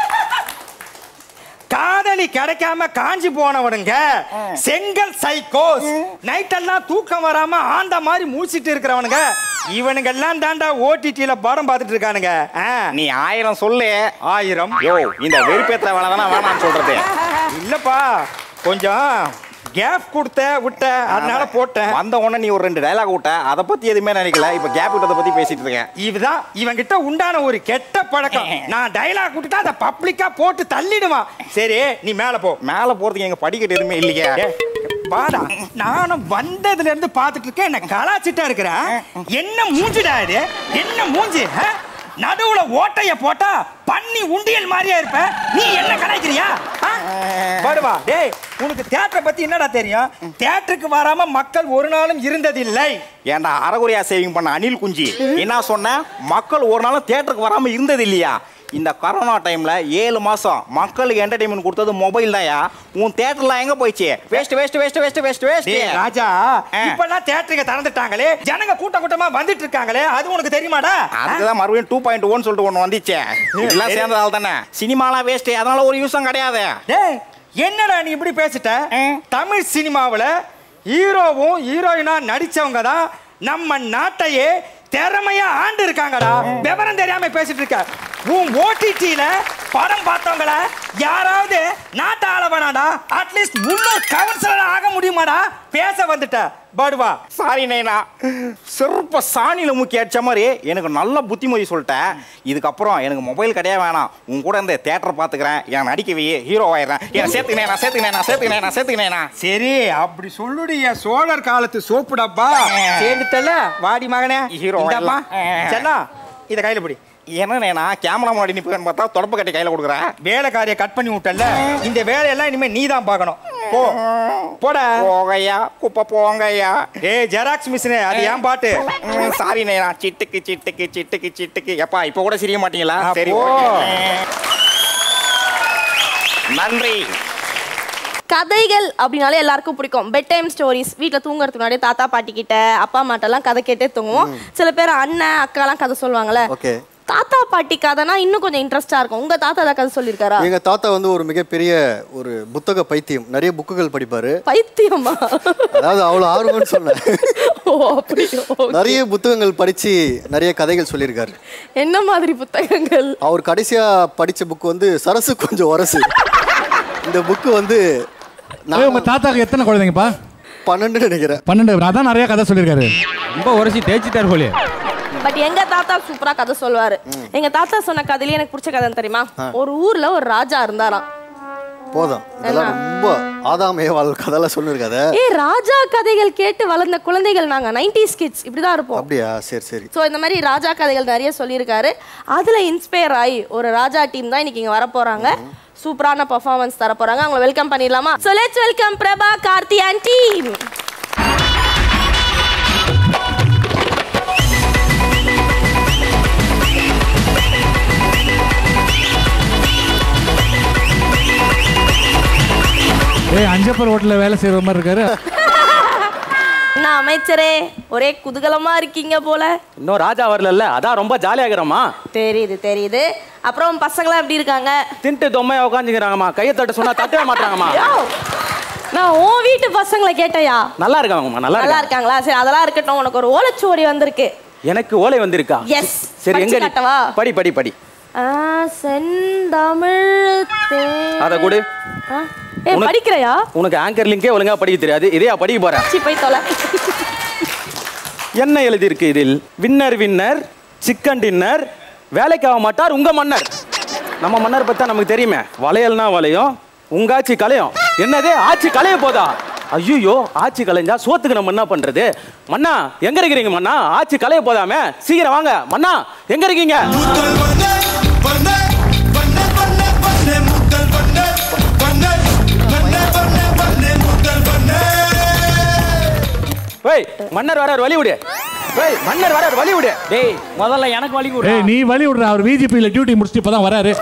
காதலி கிடைக்காம காஞ்சி போனவனுங்க செங்கல் சைக்கோஸ் நைட்டெல்லாம் தூக்கம் வராம ஆந்த மாதிரி மூச்சிட்டு இருக்கிறவனுங்க இவனுங்க எல்லாம் தாண்டா ஓடிடில படம் பார்த்துட்டு இருக்கானுங்க ஆ. நீ ஆயிரம் சொல்லு ஆயிரம் யோ இந்த வெறுப்பேத்த வேலை தானே வேணாம்னு சொல்றது இல்லப்பா கொஞ்சம் கேப் கொடுத்த விட்ட அதனால போட்டேன் வந்த உடனே நீ ஒரு ரெண்டு டைலாக் விட்ட அதை பத்தி எதுவுமே நினைக்கல இப்ப கேப் விட்டதை பத்தி பேசிட்டு இருக்கேன் இதுதான் இவங்கிட்ட உண்டான ஒரு கெட்ட பழக்கம் நான் டைலாக் விட்டுட்டா அதை பப்ளிக்கா போட்டு தள்ளிடுவான் சரி நீ மேல போ மேல போறதுக்கு எங்க படிக்கட்டு எதுவுமே இல்லையே ஏய், வாடா நானும் வந்ததுல இருந்து பாத்துட்டு இருக்கேன் என்ன கலாச்சிட்டா இருக்கிறேன் என்ன மூஞ்சிடா இது என்ன மூஞ்சி ஆ? நடுவுல ஓட்டைய போட்டா பண்ணி உண்டியல் மாதிரியா இருப்ப நீ என்ன கலாய்க்கிறியா ஆ? வருவா டேய் உனக்கு தியேட்டரை பத்தி என்னடா தெரியும் தியேட்டருக்கு வராம மக்கள் ஒரு நாளும் இருந்ததில்லை ஏன்டா அறகுறையா சேவிங் பண்ண அனில் குஞ்சி என்ன சொன்ன மக்கள் ஒரு நாளும் தியேட்டருக்கு வராம இருந்தது இல்லையா இந்த கொரோனா டைம்ல ஏழு மாசம் மக்களுக்கு என்டர்டைன்மெண்ட் கொடுத்தது மொபைல் தான்யா உன் தியேட்டர்லாம் எங்க போயிடுச்சு waste waste waste waste waste waste டேய் ராஜா இப்பெல்லாம் தியேட்டருக்கு திறந்துட்டாங்களே ஜனங்க கூட்ட கூட்டமா வந்துட்டு இருக்காங்களே அது உனக்கு தெரியுமாடா அதுக்குதான் மறுபடியும் டூ பாயிண்ட் ஒன் சொல்லிட்டு ஒன்று வந்துச்சே இதெல்லாம் சேர்ந்ததால தானே சினிமாலாம் வேஸ்ட் அதனால ஒரு யூஸும் கிடையாது டேய் என்னடா நீ இப்படி பேசிட்ட தமிழ் சினிமாவுல ஹீரோவும் ஹீரோயினா நடிச்சவங்க தான் நம்ம நாட்டையே திறமையா ஆண்டு இருக்காங்கடா விவரம் தெரியாம பேசிட்டு இருக்க உன் ஓடிடில படம் பார்த்தவங்கள யாராவது நாட்டை ஆள வேணாடா அட்லீஸ்ட் முன்னூறு கவுன்சிலர் ஆக முடியுமாடா பேச வந்துட்ட படுவா சாரி நைனா சிறப்ப சாணியில முக்கி அடிச்ச மாதிரி எனக்கு நல்ல புத்திமதி சொல்லிட்டேன் இதுக்கப்புறம் எனக்கு மொபைல் கிடையாது வேணாம் உன் கூட இந்த தேட்டரை பார்த்துக்கிறேன் என் நடிக்கவே ஹீரோ ஆயிடுறேன் என் சேர்த்துக்கினேன் நான் சேர்த்துக்கினேன் நான் சேர்த்துக்கினேன் நான் சேர்த்துக்கினேன் சரி அப்படி சொல்லுடி என் சோழர் காலத்து சோப்பு டப்பா சேர்ந்துட்டல வாடி மகனே ஹீரோ இந்தாப்பா எல்லாம். செல்லா இத கையில பிடி என்னண்ணே நான் கேமரா முன்னாடி நிற்பேன்னு பார்த்தா தொடப்பு கட்டி கையில் கொடுக்குறேன் வேலைக்காரியை கட் பண்ணி விட்டல இந்த வேலையெல்லாம் இனிமே நீ தான் பார்க்கணும் போ போட போகையா குப்பை போங்கய்யா ஏய் ஜெராக்ஸ் மிஷினே அது ஏன் பாட்டு சாரிண்ணே நான் சிட்டுக்கு சிட்டுக்கு சிட்டுக்கு சிட்டுக்கு எப்பா இப்போ கூட சிரிய மாட்டீங்களா ஆ, சரி போ. ஓகே. நன்றி கதைகள் அப்படின்னாலே எல்லாருக்கும் பிடிக்கும் பெட் டைம் ஸ்டோரிஸ் வீட்டில் தூங்குறதுக்கு முன்னாடி தாத்தா பாட்டி கிட்ட அப்பா அம்மாட்டெல்லாம் கதை கேட்டே தூங்குவோம் சில பேர் அண்ணன் அக்காலாம் கதை சொல்லுவாங்கல்ல ஓகே தாத்தா பாட்டி கதைனா இன்னும் கொஞ்சம் இன்ட்ரெஸ்டா இருக்கும் உங்க தாத்தா ஏதாவது கதை சொல்லியிருக்காரா எங்க தாத்தா வந்து ஒரு மிகப்பெரிய ஒரு புத்தக பைத்தியம் நிறைய புக்குகள் படிப்பாரு பைத்தியமா அதாவது அவ்வளவு ஆர்வம்னு சொன்னேன் ஓ அப்படியோ நிறைய புத்தகங்கள் படிச்சு நிறைய கதைகள் சொல்லியிருக்காரு என்ன மாதிரி புத்தகங்கள் அவர் கடைசியா படிச்ச புக் வந்து சரசு கொஞ்சம் உரசு இந்த புக்கு வந்து ஏய், உங்க தாத்தாக்கு எத்தனை குழந்தைங்கப்பா பன்னெண்டு நினைக்கிறேன் பன்னெண்டு அதான் நிறைய கதை சொல்லியிருக்காரு ரொம்ப உரைச்சி தேய்ச்சிட்டார் போலே பட் எங்க தாத்தா சூப்பரா கதை சொல்லுவாரு எங்க தாத்தா சொன்ன கதையில எனக்கு பிடிச்ச கதை தெரியுமா ஒரு ஊர்ல ஒரு ராஜா இருந்தாராம் போதும் இதெல்லாம் ரொம்ப ஆதாம் ஏவாள் கதையெல்லாம் சொல்லியிருக்காத ஏ ராஜா கதைகள் கேட்டு வளர்ந்த குழந்தைகள் நாங்க 90s கிட்ஸ் இப்படிதான் இருப்போம் அப்படியா சரி சரி ஸோ இந்த மாதிரி ராஜா கதைகள் நிறைய சொல்லியிருக்காரு அதுல இன்ஸ்பயர் ஆகி ஒரு ராஜா டீம் தான் இன்னைக்கு இங்க வர போறாங்க சூப்பரான பர்ஃபார்மன்ஸ் தர போறாங்க அவங்களை வெல்கம் பண்ணிடலாமா so let's welcome Prabha Karthi and team ஏய் அஞ்சப்பர் ஹோட்டலில் வேலை செய்கிற மாதிரி இருக்காரு என்ன அமைச்சரே ஒரே குதூகலமா இருக்கீங்க போல இன்னும் ராஜா வரல அதான் ரொம்ப ஜாலியாகிறோமா தெரியுது தெரியுது அப்புறம் பசங்களாம் எப்படி இருக்காங்க தின்ட்டு தொம்மையா உட்காந்துக்கிறாங்கம்மா கையை தட்ட சொன்னா தட்டவே மாட்டாங்கம்மா யோ, நான் உன் வீட்டு பசங்களை கேட்டையா நல்லா இருக்காங்கம்மா நல்லா நல்லா இருக்காங்க இருக்காங்களா சரி அதெல்லாம் இருக்கட்டும் உனக்கு ஒரு ஓலைச்சுவடி வந்திருக்கு எனக்கு ஓலை வந்திருக்கா எஸ் சரி எங்க நீ- காட்டவா படி படி படி ஆ, செந்தமிழ் தே- அத கொடு ஆ, ஏய் உனக்கு- படிக்கிறையா உனக்கு ஆங்கர் லிங்கே ஒழுங்கா படிக்க தெரியாது இதையா படிக்க போறேன் சி போய் தொலை என்ன எழுதியிருக்கு இதில் வின்னர் வின்னர் சிக்கன் டின்னர் வேலைக்கு ஆக மாட்டார் உங்க மன்னர் நம்ம மன்னர் பத்தா நமக்கு தெரியுமே வளையல்னா வளையும் உங்க ஆட்சி கலையும் என்னது ஆட்சி கலைய போதா ஐயோ ஆட்சி கலைஞ்சா சோத்துக்கு நம்ம என்ன பண்றது மன்னா எங்க இருக்கிறீங்க மன்னா ஆட்சி கலைய போதாமே சீக்கிரம் வாங்க மன்னா எங்க இருக்கீங்க ஏய் மன்னர் வரார் வழி விடு ஏய் மன்னர் வரார் வழி விடு டேய் முதல்ல எனக்கு வழி கொடு ஏய் நீ வழி விடுற அவர் பிஜேபியில் டியூட்டி முடிச்சுட்டு இப்போ தான் வராரு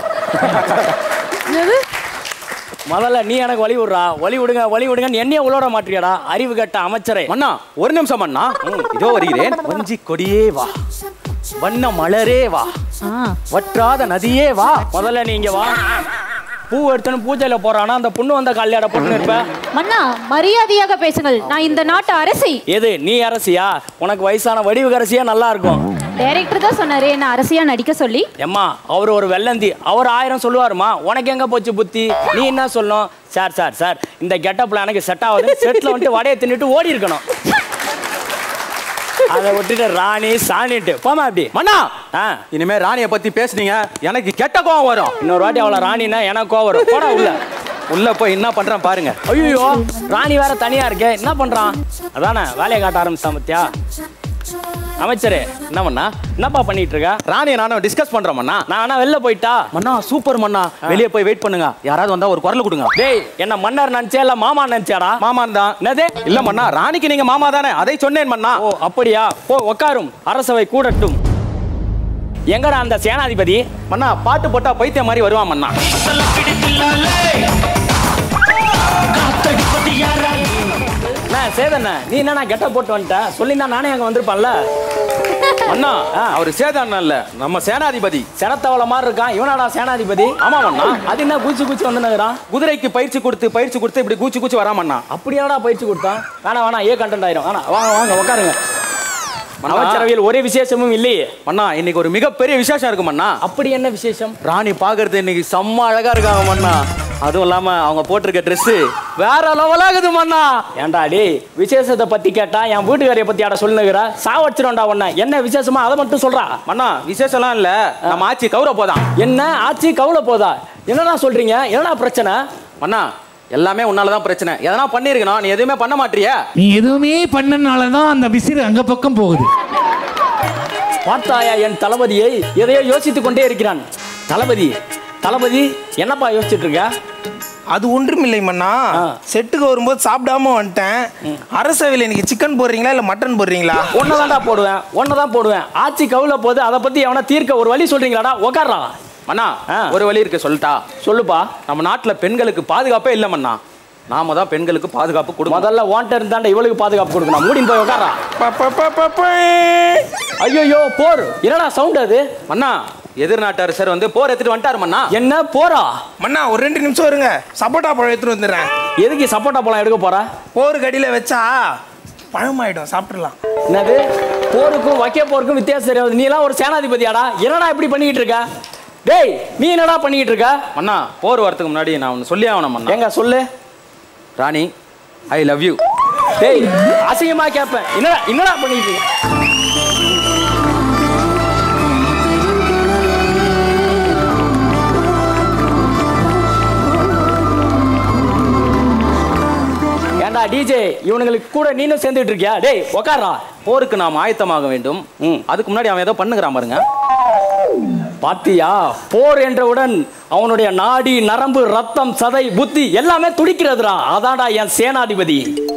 முதல்ல நீ எனக்கு வழி விடுறா வழி விடுங்க வழி விடுங்கன்னு என்னைய உள்ளோட மாட்டியாடா அறிவு கட்ட அமைச்சரே மன்னா ஒரு நிமிஷம் மன்னா ம், இதோ வருகிறேன் வஞ்சி கொடியே வா வண்ண மலரே வா வற்றாத நதியே வா முதல்ல நீ இங்க வா பூ எடுத்துன்னு பூஜையில போறானா அந்த பொண்ணு வந்த கல்யாண போட்டுன்னு இருப்ப மன்னா மரியாதையாக பேசுங்கள் நான் இந்த நாட்டு அரசி எது நீ அரசியா உனக்கு வயசான வடிவு அரசியா நல்லா இருக்கும் டைரக்டர் தான் சொன்னாரு என்ன அரசியா நடிக்க சொல்லி எம்மா அவர் ஒரு வெள்ளந்தி அவர் ஆயிரம் சொல்லுவாருமா உனக்கு எங்க போச்சு புத்தி நீ என்ன சொல்லணும் சார் சார் சார் இந்த கெட்டப்ல எனக்கு செட் ஆகுது செட்ல வந்துட்டு வடையை தின்னுட்டு ஓடி இருக்கணும் அதை விட்டுட்டு ராணி சாணிட்டு போமா அப்படி மன்னா ஆ இனிமே ராணிய பத்தி பேசுனீங்க எனக்கு கெட்ட கோவம் வரும் இன்னொரு வாட்டி அவளை ராணினா எனக்கு கோவம் வரும் போடா உள்ள உள்ள போய் என்ன பண்றேன் பாருங்க ஐயோ ராணி வேற தனியா இருக்கே என்ன பண்றான் அதானே வேலையை காட்ட ஆரம்பிச்சான் பத்தியா அமைச்சரே என்ன பண்ணா என்னப்பா பண்ணிட்டு இருக்க ராணியை நானும் டிஸ்கஸ் பண்றோம் மன்னா நான் வேணா வெளில போயிட்டா மன்னா சூப்பர் மன்னா வெளியே போய் வெயிட் பண்ணுங்க யாராவது வந்தா ஒரு குரல் கொடுங்க டேய் என்ன மன்னர் நினைச்சே இல்ல மாமா நினைச்சாடா மாமான் தான் என்னது இல்ல மன்னா ராணிக்கு நீங்க மாமா தானே அதை சொன்னேன் மன்னா ஓ அப்படியா போ உட்காரும் அரசவை கூடட்டும் எங்கடா அந்த சேனாதிபதி மன்னா பாட்டு போட்டா பைத்தியம் மாதிரி வருவான் மன்னா என்ன சேதண்ண நீ என்னண்ணா கெட்ட போட்டு வந்துட்ட சொல்லினா நானே அங்க வந்திருப்பேன்ல மன்னா அவர் சேதான் இல்ல நம்ம சேனாதிபதி செனத்தவள மாதிரி இருக்கான் இவனாடா சேனாதிபதி ஆமா மன்னா அது என்ன கூச்சி கூச்சி வந்துனுக்குறான் குதிரைக்கு பயிற்சி கொடுத்து பயிற்சி கொடுத்து இப்படி கூச்சி கூச்சி வரா மன்னா அப்படியாடா பயிற்சி கொடுத்தான் வேணாம் வேணாம் ஏ கண்டென்ட் ஆயிரும் வேணாம் வாங்க வாங்க உட்காருங்க மன்னா. அமைச்சரவையில் ஒரே விசேஷமும் இல்லையே மன்னா இன்னைக்கு ஒரு மிகப்பெரிய விசேஷம் இருக்கு மன்னா அப்படி என்ன விசேஷம் ராணி பாக்குறது இன்னைக்கு செம்ம அழகா இருக்காங்க மன்னா அதுவும் இல்லாம அவங்க போட்டிருக்க Dress வேற லெவலாகுது மன்னா ஏன்டா டேய் விசேஷத்தை பத்தி கேட்டா என் வீட்டுக்காரிய பத்தி ஆட சொல்லுங்கிற சாவச்சிரும்டா உன்னை என்ன விசேஷமா அதை மட்டும் சொல்றா மன்னா விசேஷம்லாம் இல்ல நம்ம ஆட்சி கௌரவ போதான் என்ன ஆட்சி கவலை போதா என்னடா சொல்றீங்க என்னடா பிரச்சனை மன்னா எல்லாமே உன்னாலதான் பிரச்சனை எதனா பண்ணிருக்கணும் நீ எதுவுமே பண்ண மாட்டியா நீ எதுவுமே பண்ணனால தான் அந்த விசிறு அங்க பக்கம் போகுது பார்த்தாயா என் தளபதியை எதையோ யோசித்துக் கொண்டே இருக்கிறான் தளபதி தளபதி என்னப்பா யோசிச்சுட்டு இருக்க அது ஒன்றுமில்லை மண்ணா செட்டுக்கு வரும்போது சாப்பிடாம வந்துட்டேன் அரசவையில் இன்னைக்கு சிக்கன் போடுறீங்களா இல்ல மட்டன் போடுறீங்களா ஒன்னதான்டா போடுவேன் ஒன்னதான் போடுவேன் ஆட்சி கவுல போது அதை பத்தி எவனா தீர்க்க ஒரு வழி சொல்றீங்களாடா உக்காரா மண்ணா ஒரு வழி இருக்கு சொல்லட்டா சொல்லுப்பா நம்ம நாட்டுல பெண்களுக்கு பாதுகாப்பே இல்ல மண்ணா நாம தான் பெண்களுக்கு பாதுகாப்பு கொடுக்கணும் முதல்ல வாண்டர் இருந்தாண்டா இவளுக்கு பாதுகாப்பு கொடுக்கணும் மூடின்னு போய் உட்காரா ஐயோ போர் என்னடா சவுண்ட் அது மண்ணா எதிர்நாட்டு அரசர் வந்து போர் எடுத்துட்டு வந்துட்டாரு மண்ணா என்ன போரா மண்ணா ஒரு ரெண்டு நிமிஷம் இருங்க சப்போட்டா பழம் எடுத்துட்டு வந்துடுறேன் எதுக்கு சப்போட்டா பழம் எடுக்க போற போருக்கு அடியில வச்சா பழமாயிடும் சாப்பிட்டுறலாம் என்னது போருக்கும் வைக்க போருக்கும் வித்தியாசம் தெரியாது நீ எல்லாம் ஒரு சேனாதிபதியாடா என்னடா இப்படி பண்ணிக்கிட்டு இருக்க டேய் நீ என்னடா பண்ணிக்கிட்டு இருக்க மண்ணா போர் வரதுக்கு முன்னாடி நான் ஒன்று சொல்லி ஆகணும் மண்ணா எங்க சொல்லு ராணி ஐ லவ் யூ டேய் அசிங்கமா கேட்பேன் என்னடா என்னடா பண்ணிட்டு இருக்க? ஏன்டா டிஜே இவனுங்களுக்கு கூட நீனும் சேர்ந்துட்டு இருக்கியா டேய் உக்காரா போருக்கு நாம் ஆயத்தமாக வேண்டும் அதுக்கு முன்னாடி அவன் ஏதோ பண்ணுகிறான் பாருங்க பாத்தியா போர் என்றவுடன் அவனுடைய நாடி நரம்பு ரத்தம் சதை புத்தி எல்லாமே துடிக்கிறதுடா அதான்டா என் சேனாதிபதி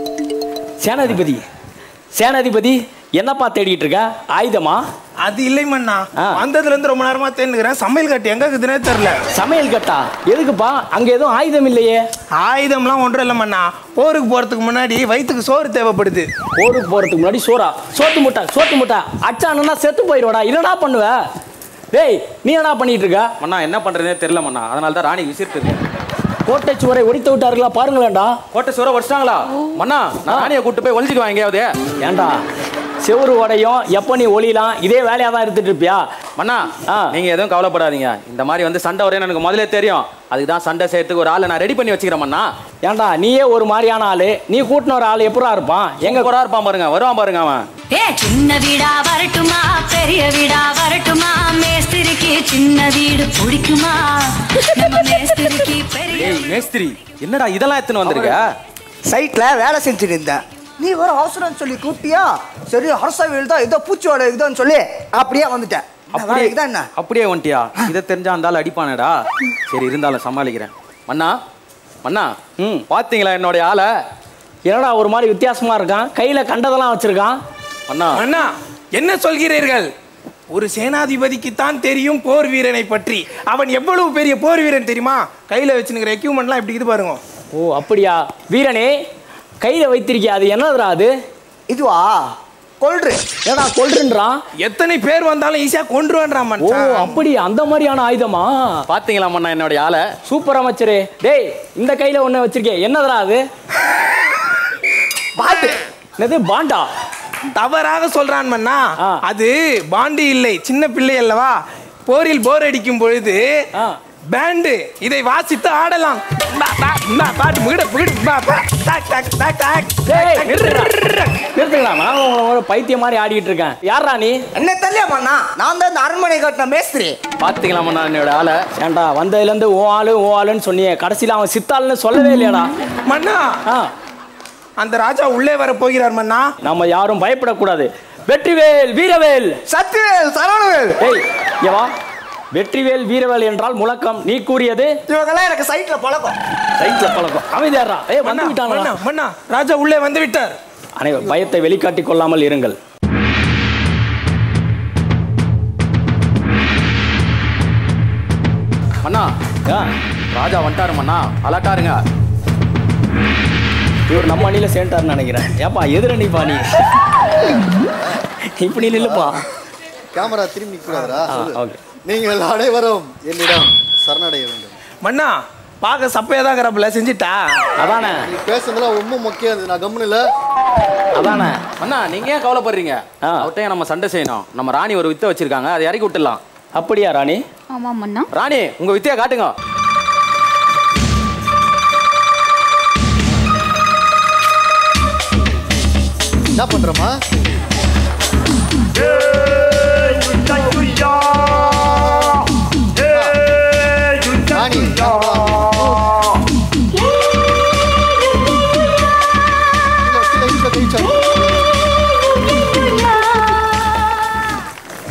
சேனாதிபதி சேனாதிபதி என்னப்பா தேடிட்டு இருக்க ஆயுதமா அது இல்லை மண்ணா வந்ததுல இருந்து ரொம்ப நேரமா தேர்ந்துக்கிறேன் சமையல் கட்டு எங்க இருக்குதுன்னே தெரியல சமையல் கட்டா எதுக்குப்பா அங்க எதுவும் ஆயுதம் இல்லையே ஆயுதம்லாம் ஒன்றும் இல்லை மண்ணா போருக்கு போறதுக்கு முன்னாடி வயிற்றுக்கு சோறு தேவைப்படுது போருக்கு போறதுக்கு முன்னாடி சோறா சோத்து முட்டை சோத்து முட்டை அச்சானா செத்து போயிடுவாடா என்னடா பண்ணுவ டேய் நீ என்னடா பண்ணிட்டு இருக்க மண்ணா என்ன பண்றதுனே தெரியல மண்ணா அதனால தான் ராணி விசிட்டு இருக்கு கோட்டை சுவரை ஒடித்து விட்டார்களா பாருங்களேன்டா கோட்டை சுவரை வச்சிட்டாங்களா மண்ணா நான் ராணியை கூட்டு போய் ஒளிஞ்சிட்டு வாங்க எங்கேயாவது ஏன்டா செவுரு உடையும் எப்போ நீ ஒளிலாம் இதே வேலையா தான் எடுத்துட்டு இருப்பியா மண்ணா நீங்க எதுவும் கவலைப்படாதீங்க இந்த மாதிரி வந்து சண்டை வரேன்னு எனக்கு முதல்ல தெரியும் அதுக்கு தான் சண்டை செய்யறதுக்கு ஒரு ஆளை நான் ரெடி பண்ணி வச்சுக்கிறேன் மண்ணா ஏன்டா நீயே ஒரு மாதிரியான ஆளு நீ கூட்டின ஒரு ஆள் எப்படா இருப்பான் எங்க கூட இருப்பான் பாருங்க வருவான் பாருங்க அவன் ஏ சின்ன வீடா வரட்டுமா பெரிய வீடா வரட்டுமா மேஸ்திரிக்கு சின்ன வீடு பிடிக்குமா நம்ம மேஸ்திரிக்கு பெரிய ஏய் மேஸ்திரி என்னடா இதெல்லாம் எடுத்துன்னு வந்திருக்க சைட்ல வேலை செஞ்சுட்டு இருந்தேன் நீ வர அவசரம் சொல்லி கூப்பிட்டியா சரி அரசவையில் தான் ஏதோ பூச்சி வேலை இருக்குதுன்னு சொல்லி அப்படியே வந்துட்டேன் என்ன வேலை அப்படியே இருக்குதா என்ன அப்படியே வந்துட்டியா இதை தெரிஞ்சா அந்த ஆள் அடிப்பானேடா சரி இருந்தாலும் சமாளிக்கிறேன் மண்ணா மண்ணா ம் பாத்தீங்களா என்னுடைய ஆளை என்னடா ஒரு மாதிரி வித்தியாசமா இருக்கான் கையில கண்டதெல்லாம் வச்சிருக்கான் அண்ணா அண்ணா என்ன சொல்கிறீர்கள் ஒரு சேனாதிபதிக்கு தான் தெரியும் போர் வீரனை பற்றி அவன் எவ்வளவு பெரிய போர் வீரன் தெரியுமா கையில வச்சுக்கிற எக்யூப்மெண்ட்லாம் இப்படி இது பாருங்க ஓ அப்படியா வீரனே கையில வைத்திருக்கியா அது என்னதுடா அது இதுவா கொல்று ஏடா கொல்றுன்றான் எத்தனை பேர் வந்தாலும் ஈஸியா கொன்றுவான்றான் ஓ அப்படி அந்த மாதிரியான ஆயுதமா பாத்தீங்களா மண்ணா என்னுடைய ஆளை சூப்பர் அமைச்சரே டேய் இந்த கையில ஒண்ணு வச்சிருக்கேன் என்னதுடா அது பாட்டு என்னது பாண்டா தவறாக சொல்றான் மன்னா அது பாண்டி இல்லை சின்ன பிள்ளை அல்லவா போரில் போர் அடிக்கும் பொழுது பேண்டு இதை வாசித்து ஆடலாம் பா, பா, பா, பாட்டு முகிட முகிட பா, பா, டாக், டாக், டாக், டாக். டேய் நிறுத்துங்களா நான் உங்களை பைத்தியம் மாதிரி ஆடிட்டு இருக்கேன் யாரா நீ என்ன தெரியல மண்ணா நான் தான் இந்த அரண்மனை கட்டின மேஸ்திரி பாத்தீங்களா மண்ணா என்னோட ஆளை ஏன்டா வந்ததுல இருந்து ஓ ஆளு ஓ ஆளுன்னு சொன்னியே கடைசியில அவன் சித்தாளுன்னு சொல்லவே இல்லையாடா மன்னா அந்த ராஜா உள்ளே வர போகிறார் மன்னா நம்ம யாரும் பயப்படக்கூடாது வெற்றிவேல் வீரவேல் சத்திவேல் சரவணவேல் ஏய் இங்க வா வெற்றிவேல் வீரவேல் என்றால் முழக்கம் நீ கூறியது இவங்கெல்லாம் எனக்கு சைட்ல பழக்கம் சைட்ல பழக்கம் அமைதியாரா ஏய் வந்து மன்னா, விட்டாங்களா மன்னா ராஜா உள்ளே வந்து விட்டார் அனைவர் பயத்தை வெளிக்காட்டிக் கொள்ளாமல் இருங்கள் மண்ணா ராஜா வந்துட்டாரு மண்ணா அலட்டாருங்க இவர் நம்ம அணியில சேர்ந்தாருன்னு நினைக்கிறேன் ஏப்பா எதிரணி பா நீ இப்படி நில்லுப்பா கேமரா திரும்பி கூடாதா ஆ, okay. நீங்கள் அனைவரும் என்னிடம் சரணடைய வேண்டும் மன்னா பார்க்க சப்பையா தான் இருக்கிறப்பல செஞ்சுட்டா அதானே நீ பேசுனதுல ரொம்ப முக்கியம் இருந்தது நான் கம்முன்னு இல்ல அதானே அண்ணா நீங்க ஏன் கவலைப்படுறீங்க அவர்கிட்ட நம்ம சண்டை செய்யணும் நம்ம ராணி ஒரு வித்தை வச்சிருக்காங்க அதை இறக்கி விட்டுடலாம் அப்படியா ராணி ஆமாம் மன்னா ராணி உங்க வித்தையை காட்டுங்க என்ன பண்றமா ராணி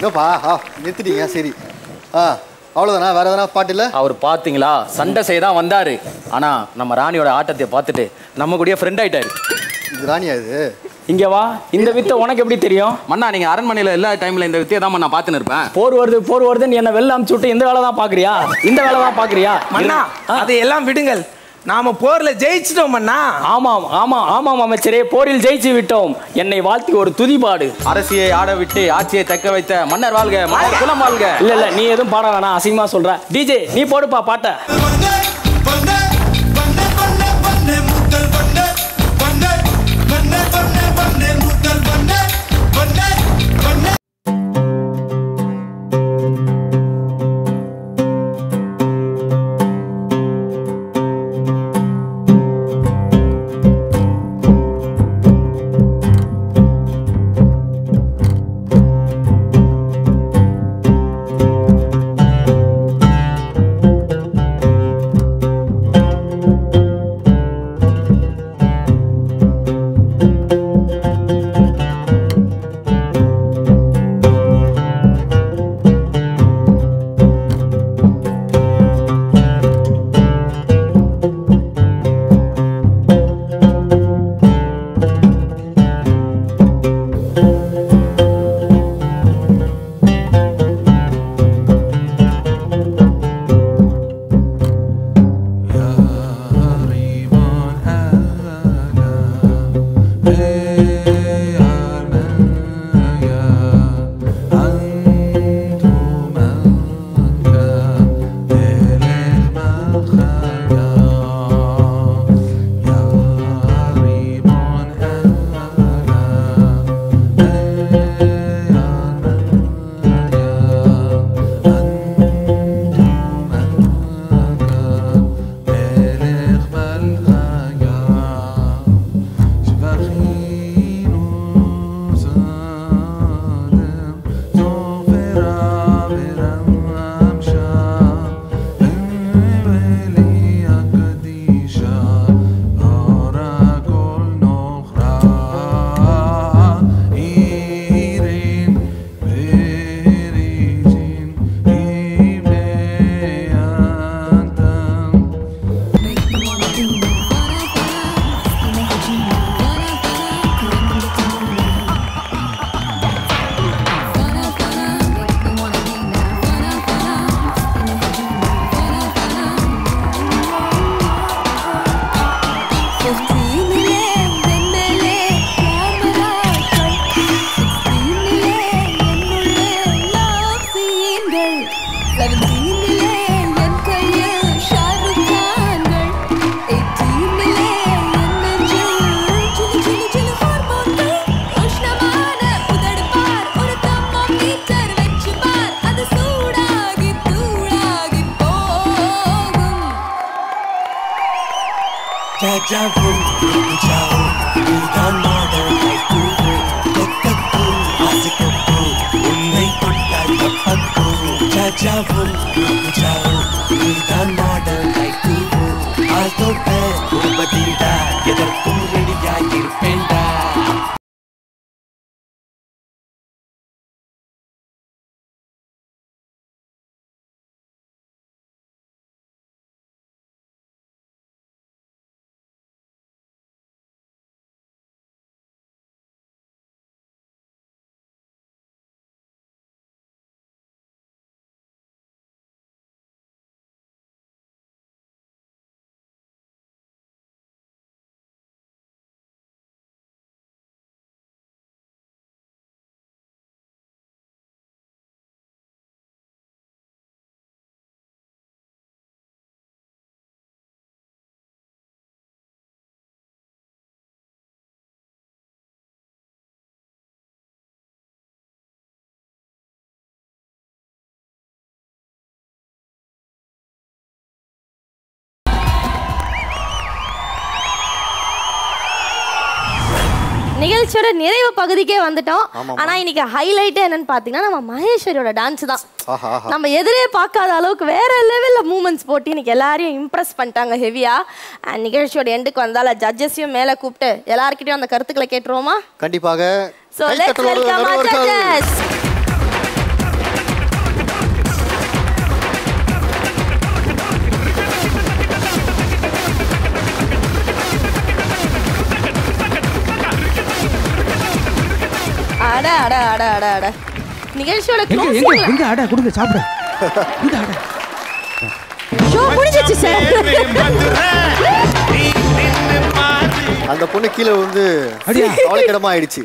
என்னப்பா ஆ நிறுத்திட்டீங்க சரி ஆ அவ்வளோதானா வேற எதனா பாட்டு இல்லை அவர் பாத்தீங்களா சண்டை செய்ய தான் வந்தாரு ஆனா நம்ம ராணியோட ஆட்டத்தை பார்த்துட்டு நம்ம கூடயே ஃப்ரெண்ட் ஆயிட்டாரு இது ராணியா இது இங்க வா இந்த வித்தை உனக்கு எப்படி தெரியும் மண்ணா நீங்க அரண்மனையில எல்லா டைம்ல இந்த வித்தியை தான் நான் பார்த்துன்னு இருப்பேன் போர் வருது போர் வருதுன்னு என்ன வெளில அமுச்சு விட்டு இந்த வேலை தான் பாக்குறியா இந்த வேலை தான் பாக்குறியா மன்னா அதையெல்லாம் விடுங்கள் நாம போர்ல ஜெயிச்சிட்டோம் மன்னா ஆமாம் ஆமாம் ஆமாம் அமைச்சரே போரில் ஜெயிச்சு விட்டோம் என்னை வாழ்த்தி ஒரு துதிபாடு அரசியை ஆட விட்டு ஆட்சியை தக்க வைத்த மன்னர் வாழ்க மன்னர் குலம் வாழ்க இல்ல இல்ல நீ எதுவும் பாட வேணாம் அசிங்கமா சொல்ற டிஜே நீ போடுப்பா பாட்ட ராஜாவோ ராஜாவோ நீதான் மாடல் கைக்கூறு கொக்கக்கூ ஆசைக்கக்கூ உன்னை தொட்டால் தப்பக்கூ ராஜாவோ ராஜாவோ நீதான் மாடல் கைக்கூறு ஆள் தொட்ட உபதிடா எதற்கும் ரெடியாயிருப்பேன்டா நிகழ்ச்சியோட நிறைவு பகுதிக்கே வந்துட்டோம் ஆமாம்மா. ஆனா இன்னைக்கு ஹைலைட் என்னன்னு பாத்தீங்கன்னா நம்ம மகேஸ்வரியோட டான்ஸ் தான் ஆஹா ஆஹா நம்ம எதிரே பார்க்காத அளவுக்கு வேற லெவல்ல மூமெண்ட்ஸ் போட்டு இன்னைக்கு எல்லாரையும் இம்ப்ரெஸ் பண்ணிட்டாங்க ஹெவியா அண்ட் நிகழ்ச்சியோட எண்டுக்கு வந்தால ஜட்ஜஸையும் மேல கூப்பிட்டு எல்லார்கிட்டயும் அந்த கருத்துக்களை கேட்டுருவோமா கண்டிப்பாக ஸோ லெட்ஸ் கைத்தட்டலோடு வெல்கம் வரவேற்கிறோம். ஜட்ஜஸ் அட அட அட அட நிகழ்ச்சியோட எங்க எங்க closing-ல- எங்க அடை கொடுங்க சாப்பிட இந்த அடை ஷோ முடிஞ்சிச்சு சார் அந்த பொண்ணு கீழே வந்து கவலைக்கிடமா ஆயிடுச்சு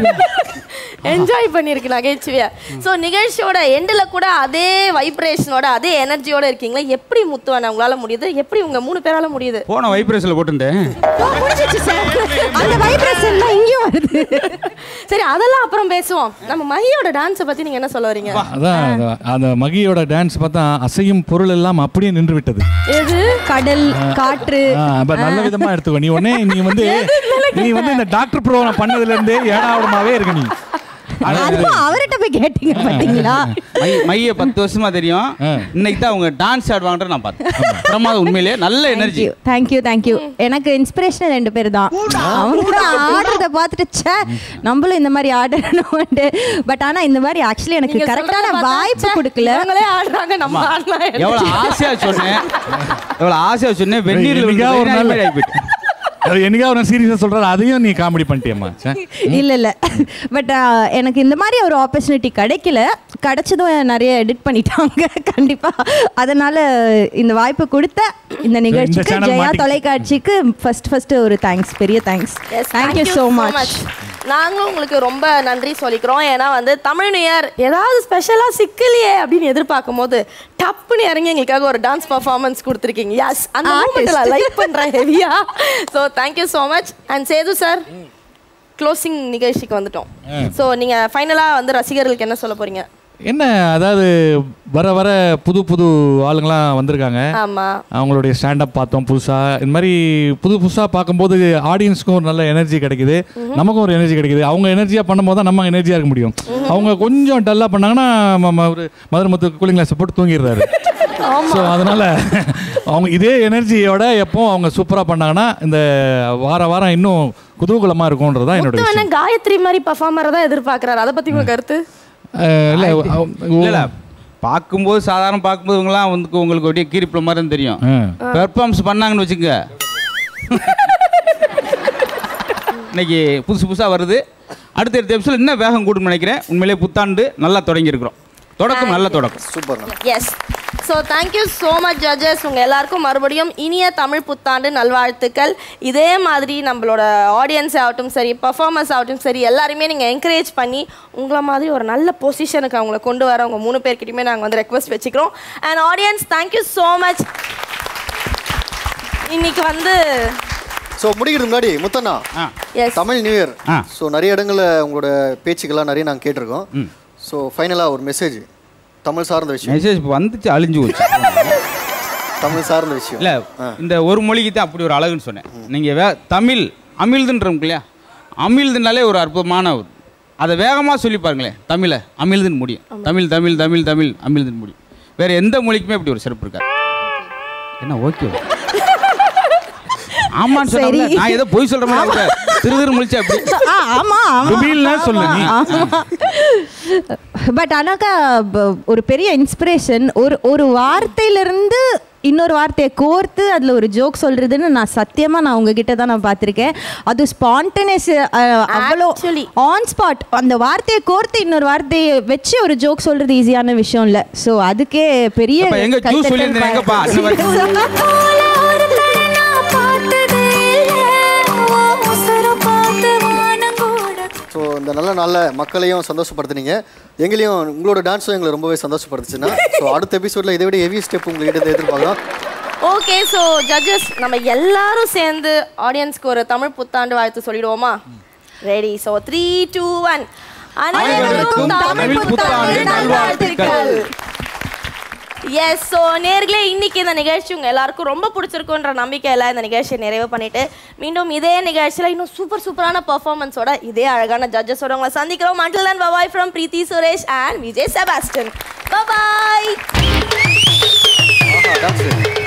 என்ஜாய் பண்ணியிருக்கு நகைச்சுவையா ஸோ நிகழ்ச்சியோட எண்டில் கூட அதே வைப்ரேஷனோட அதே எனர்ஜியோட இருக்கீங்களா எப்படி முத்துவான உங்களால முடியுது எப்படி உங்க மூணு பேரால முடியுது போன வைப்ரேஷனில் போட்டுட்டேன் முடிஞ்சிச்சு சார் அந்த வைப்ரேஷன்லாம் இங்கேயும் வருது சரி அதெல்லாம் அப்புறம் பேசுவோம் நம்ம மகியோட டான்ஸை பத்தி நீங்க என்ன சொல்ல வரீங்க அதான் அந்த- அந்த மகியோட டான்ஸ் பார்த்தா அசையும் பொருள் எல்லாம் அப்படியே நின்று விட்டது எது கடல் காற்று ஆ, அப்ப நல்ல விதமா எடுத்துக்கோ நீ உடனே நீ வந்து நீ வந்து இந்த டாக்டர் ப்ரோக்ராம் பண்ணதுல இருந்தே ஏடாவிடமாவே இருக்க நீ அதுவும் அவர்கிட்ட போய் கேட்டீங்க பாத்தீங்களா மை மைய பத்து வருஷமா தெரியும் இன்னைக்கு தான் அவங்க டான்ஸ் ஆடுவாங்கன்ற நான் பார்த்தேன் பிரமாதம் உண்மையிலேயே நல்ல எனர்ஜி தேங்க்யூ தேங்க்யூ எனக்கு இன்ஸ்பிரேஷன் ரெண்டு பேர் தான் அவங்க ஆடுறத பார்த்துட்டு ச்சே நம்மளும் இந்த மாதிரி ஆடணும் பட் ஆனா இந்த மாதிரி ஆக்சுவலி எனக்கு நீங்க கரெக்டான சொல்றத பார்த்தா, வாய்ப்பு ச்சே, கொடுக்கல இவங்களே ஆடுறாங்க நம்ம ஆடலாம் எவ்வளவு ஆசையா சொன்னேன் எவ்வளவு ஆசையா சொன்னேன் வெந்நீர்ல என்னைக்கா ஒரு விழுந்த நாள் மாதிரி ஆயிப்போச்சு. அது என்னைக்கா ஒரு சீரியஸா சொல்றாரு அதையும் நீ காமெடி பண்ணிட்டியம்மா ச்சே. இல்ல இல்ல பட் எனக்கு இந்த மாதிரி ஒரு ஆப்பர்ச்சுனிட்டி கிடைக்கல கிடைச்சதும் நிறைய எடிட் பண்ணிட்டாங்க கண்டிப்பா அதனால இந்த வாய்ப்பு கொடுத்த இந்த நிகழ்ச்சிக்கு channel ஜெயா மாட்டிக்கிச்சு. தொலைக்காட்சிக்கு ஃபர்ஸ்ட் ஃபர்ஸ்ட் ஒரு தேங்க்ஸ் பெரிய தேங்க்ஸ் தேங்க்யூ ஸோ மச் நாங்களும் உங்களுக்கு ரொம்ப நன்றி சொல்லிக்கிறோம் ஏன்னா வந்து தமிழ் நியூ இயர் ஏதாவது ஸ்பெஷலாக சிக்கலையே அப்படின்னு எதிர்பார்க்கும் போது டப்புன்னு இறங்கி எங்களுக்காக ஒரு டான்ஸ் பர்ஃபார்மன்ஸ் கொடுத்துருக்கீங்க எஸ் அந்த Artist. மூமெண்ட்டில் லைக் பண்ணுறேன் ஹெவியா so thank you so much and Sethu sir closing நிகழ்ச்சிக்கு வந்துட்டோம் ம். ஸோ நீங்கள் ஃபைனலாக வந்து ரசிகர்களுக்கு என்ன சொல்ல போறீங்க என்ன அதாவது வர வர புது புது ஆளுங்களாம் வந்திருக்காங்க ஆமா அவங்களுடைய ஸ்டாண்டப் பார்த்தோம் புதுசாக இந்த மாதிரி புது புதுசாக பார்க்கும்போது ஆடியன்ஸ்க்கும் ஒரு நல்ல எனர்ஜி கிடைக்குது நமக்கும் ஒரு எனர்ஜி கிடைக்குது அவங்க எனர்ஜியாக பண்ணும்போது தான் நம்ம எனர்ஜியாக இருக்க முடியும் அவங்க கொஞ்சம் டல்லாக பண்ணாங்கன்னா ம- ம- ஒரு மதுரை முத்து கூலிங் கிளாஸை போட்டு தூங்கிடுறாரு ஸோ அதனால அவங்க இதே எனர்ஜியோட எப்போ அவங்க சூப்பராக பண்ணாங்கன்னா இந்த வார வாரம் இன்னும் குதூகலமாக இருக்கும்ன்றது தான் என்னோட முத்து விஷயம் வேணா காயத்ரி மாதிரி பர்ஃபார்மரை தான் எதிர்பார்க்குறாரு அதை பற்றி உங்க கருத்து அஹ் இல்ல, அவ- இல்ல இல்ல பார்க்கும்போது சாதாரண பார்க்கும்போது இவங்கலாம் வந்து உங்களுக்கு அப்படியே கீரிப்பில் மாதிரி தான் தெரியும் பெர்ஃபார்மன்ஸ் பண்ணாங்கன்னு வச்சுங்க இன்னைக்கு புதுசு புதுசாக வருது அடுத்த அடுத்த எபிசோட் இன்னும் வேகம் கூடும்னு நினைக்கிறேன் உண்மையிலேயே புத்தாண்டு நல்லா தொடங்கியிருக்கிறோம் தொடக்கம் நல்ல தொடக்கம் super yes so thank you so much judges உங்கள் எல்லாருக்கும் மறுபடியும் இனிய தமிழ் புத்தாண்டு நல்வாழ்த்துக்கள் இதே மாதிரி நம்மளோட ஆடியன்ஸ் ஆகட்டும் சரி பர்ஃபார்மன்ஸ் ஆகட்டும் சரி எல்லாருமே நீங்கள் என்கரேஜ் பண்ணி உங்களை மாதிரி ஒரு நல்ல பொசிஷனுக்கு அவங்கள கொண்டு வர உங்கள் மூணு பேர்கிட்டயுமே நாங்கள் வந்து ரெக்வஸ்ட் வச்சுக்கிறோம் and audience thank you so much இன்னைக்கு வந்து ஸோ முடிக்கிறதுக்கு முன்னாடி Muthanna Tamil new year so நிறைய இடங்களில் உங்களோட பேச்சுக்கெல்லாம் நிறைய நாங்கள் கேட்டிருக்கோம் ஸோ ஃபைனலாக ஒரு மெசேஜ் தமிழ் சார்ந்த விஷயம் மெசேஜ் வந்துச்சு அழிஞ்சு போச்சு தமிழ் சார்ந்த விஷயம் இல்ல இந்த ஒரு மொழிக்கு தான் அப்படி ஒரு அழகுன்னு சொன்னேன் நீங்க வே தமிழ் அமிழ்துன்றோம் இல்லையா அமிழ்துனாலே ஒரு அற்புதமான ஒரு அதை வேகமாக சொல்லி பாருங்களேன் தமிழை அமிழ்துன்னு முடியும் தமிழ் தமிழ் தமிழ் தமிழ் அமிழ்துன்னு முடியும் வேற எந்த மொழிக்குமே இப்படி ஒரு சிறப்பு இருக்காது என்ன ஓகே ஆமான்னு சொன்னா சரி. நான் ஏதோ பொய் சொல்ற மாதிரி ஆகுது. திரு திரு முழிச்சா அப்படி ஆ, ஆமா ஆமா டுபீல்னா சொல்லு நீ. பட் ஆனாக்கா ப- ஒரு பெரிய இன்ஸ்பிரேஷன் ஒரு ஒரு வார்த்தையிலிருந்து இன்னொரு வார்த்தையை கோர்த்து அதில் ஒரு ஜோக் சொல்றதுன்னு நான் சத்தியமா நான் உங்ககிட்ட தான் நான் பார்த்துருக்கேன் அது ஸ்பான்டனஸ் அவ்வளோ ஆன் ஸ்பாட் அந்த வார்த்தையை கோர்த்து இன்னொரு வார்த்தையை வச்சு ஒரு ஜோக் சொல்றது ஈஸியான விஷயம் இல்லை ஸோ அதுக்கே பெரிய அப்ப எங்க ஜூஸ் கைத்தட்டல் சொல்லியிருந்தேன் எங்கப்பா அந்த மாதிரி ஸோ இந்த நல்ல நாளில் மக்களையும் சந்தோஷப்படுத்துனீங்க எங்களையும் உங்களோட டான்ஸும் எங்களை ரொம்பவே சந்தோஷப்படுத்துச்சுன்னா ஸோ அடுத்த எபிசோடில் இதை விட ஹெவி ஸ்டெப் உங்ககிட்ட எதிர்பார்க்கலாம் ஓகே ஸோ ஜட்ஜஸ் நம்ம எல்லாரும் சேர்ந்து ஆடியன்ஸ்க்கு ஒரு தமிழ் புத்தாண்டு வாழ்த்து சொல்லிடுவோமா ready so three two one அனைவருக்கும் தமிழ் புத்தாண்டு நல்வாழ்த்துக்கள் எஸ் ஸோ நேர்களே இன்னைக்கு இந்த நிகழ்ச்சி உங்கள் எல்லாருக்கும் ரொம்ப பிடிச்சிருக்குன்ற நம்பிக்கையில் இந்த நிகழ்ச்சியை நிறைவு பண்ணிட்டு மீண்டும் இதே நிகழ்ச்சியில் இன்னும் சூப்பர் சூப்பரான பர்ஃபார்மன்ஸோட இதே அழகான ஜட்ஜஸோட உங்களை சந்திக்கிறோம் Mandal and Babai from Preethi Suresh and Vijay Sebastian Babai dance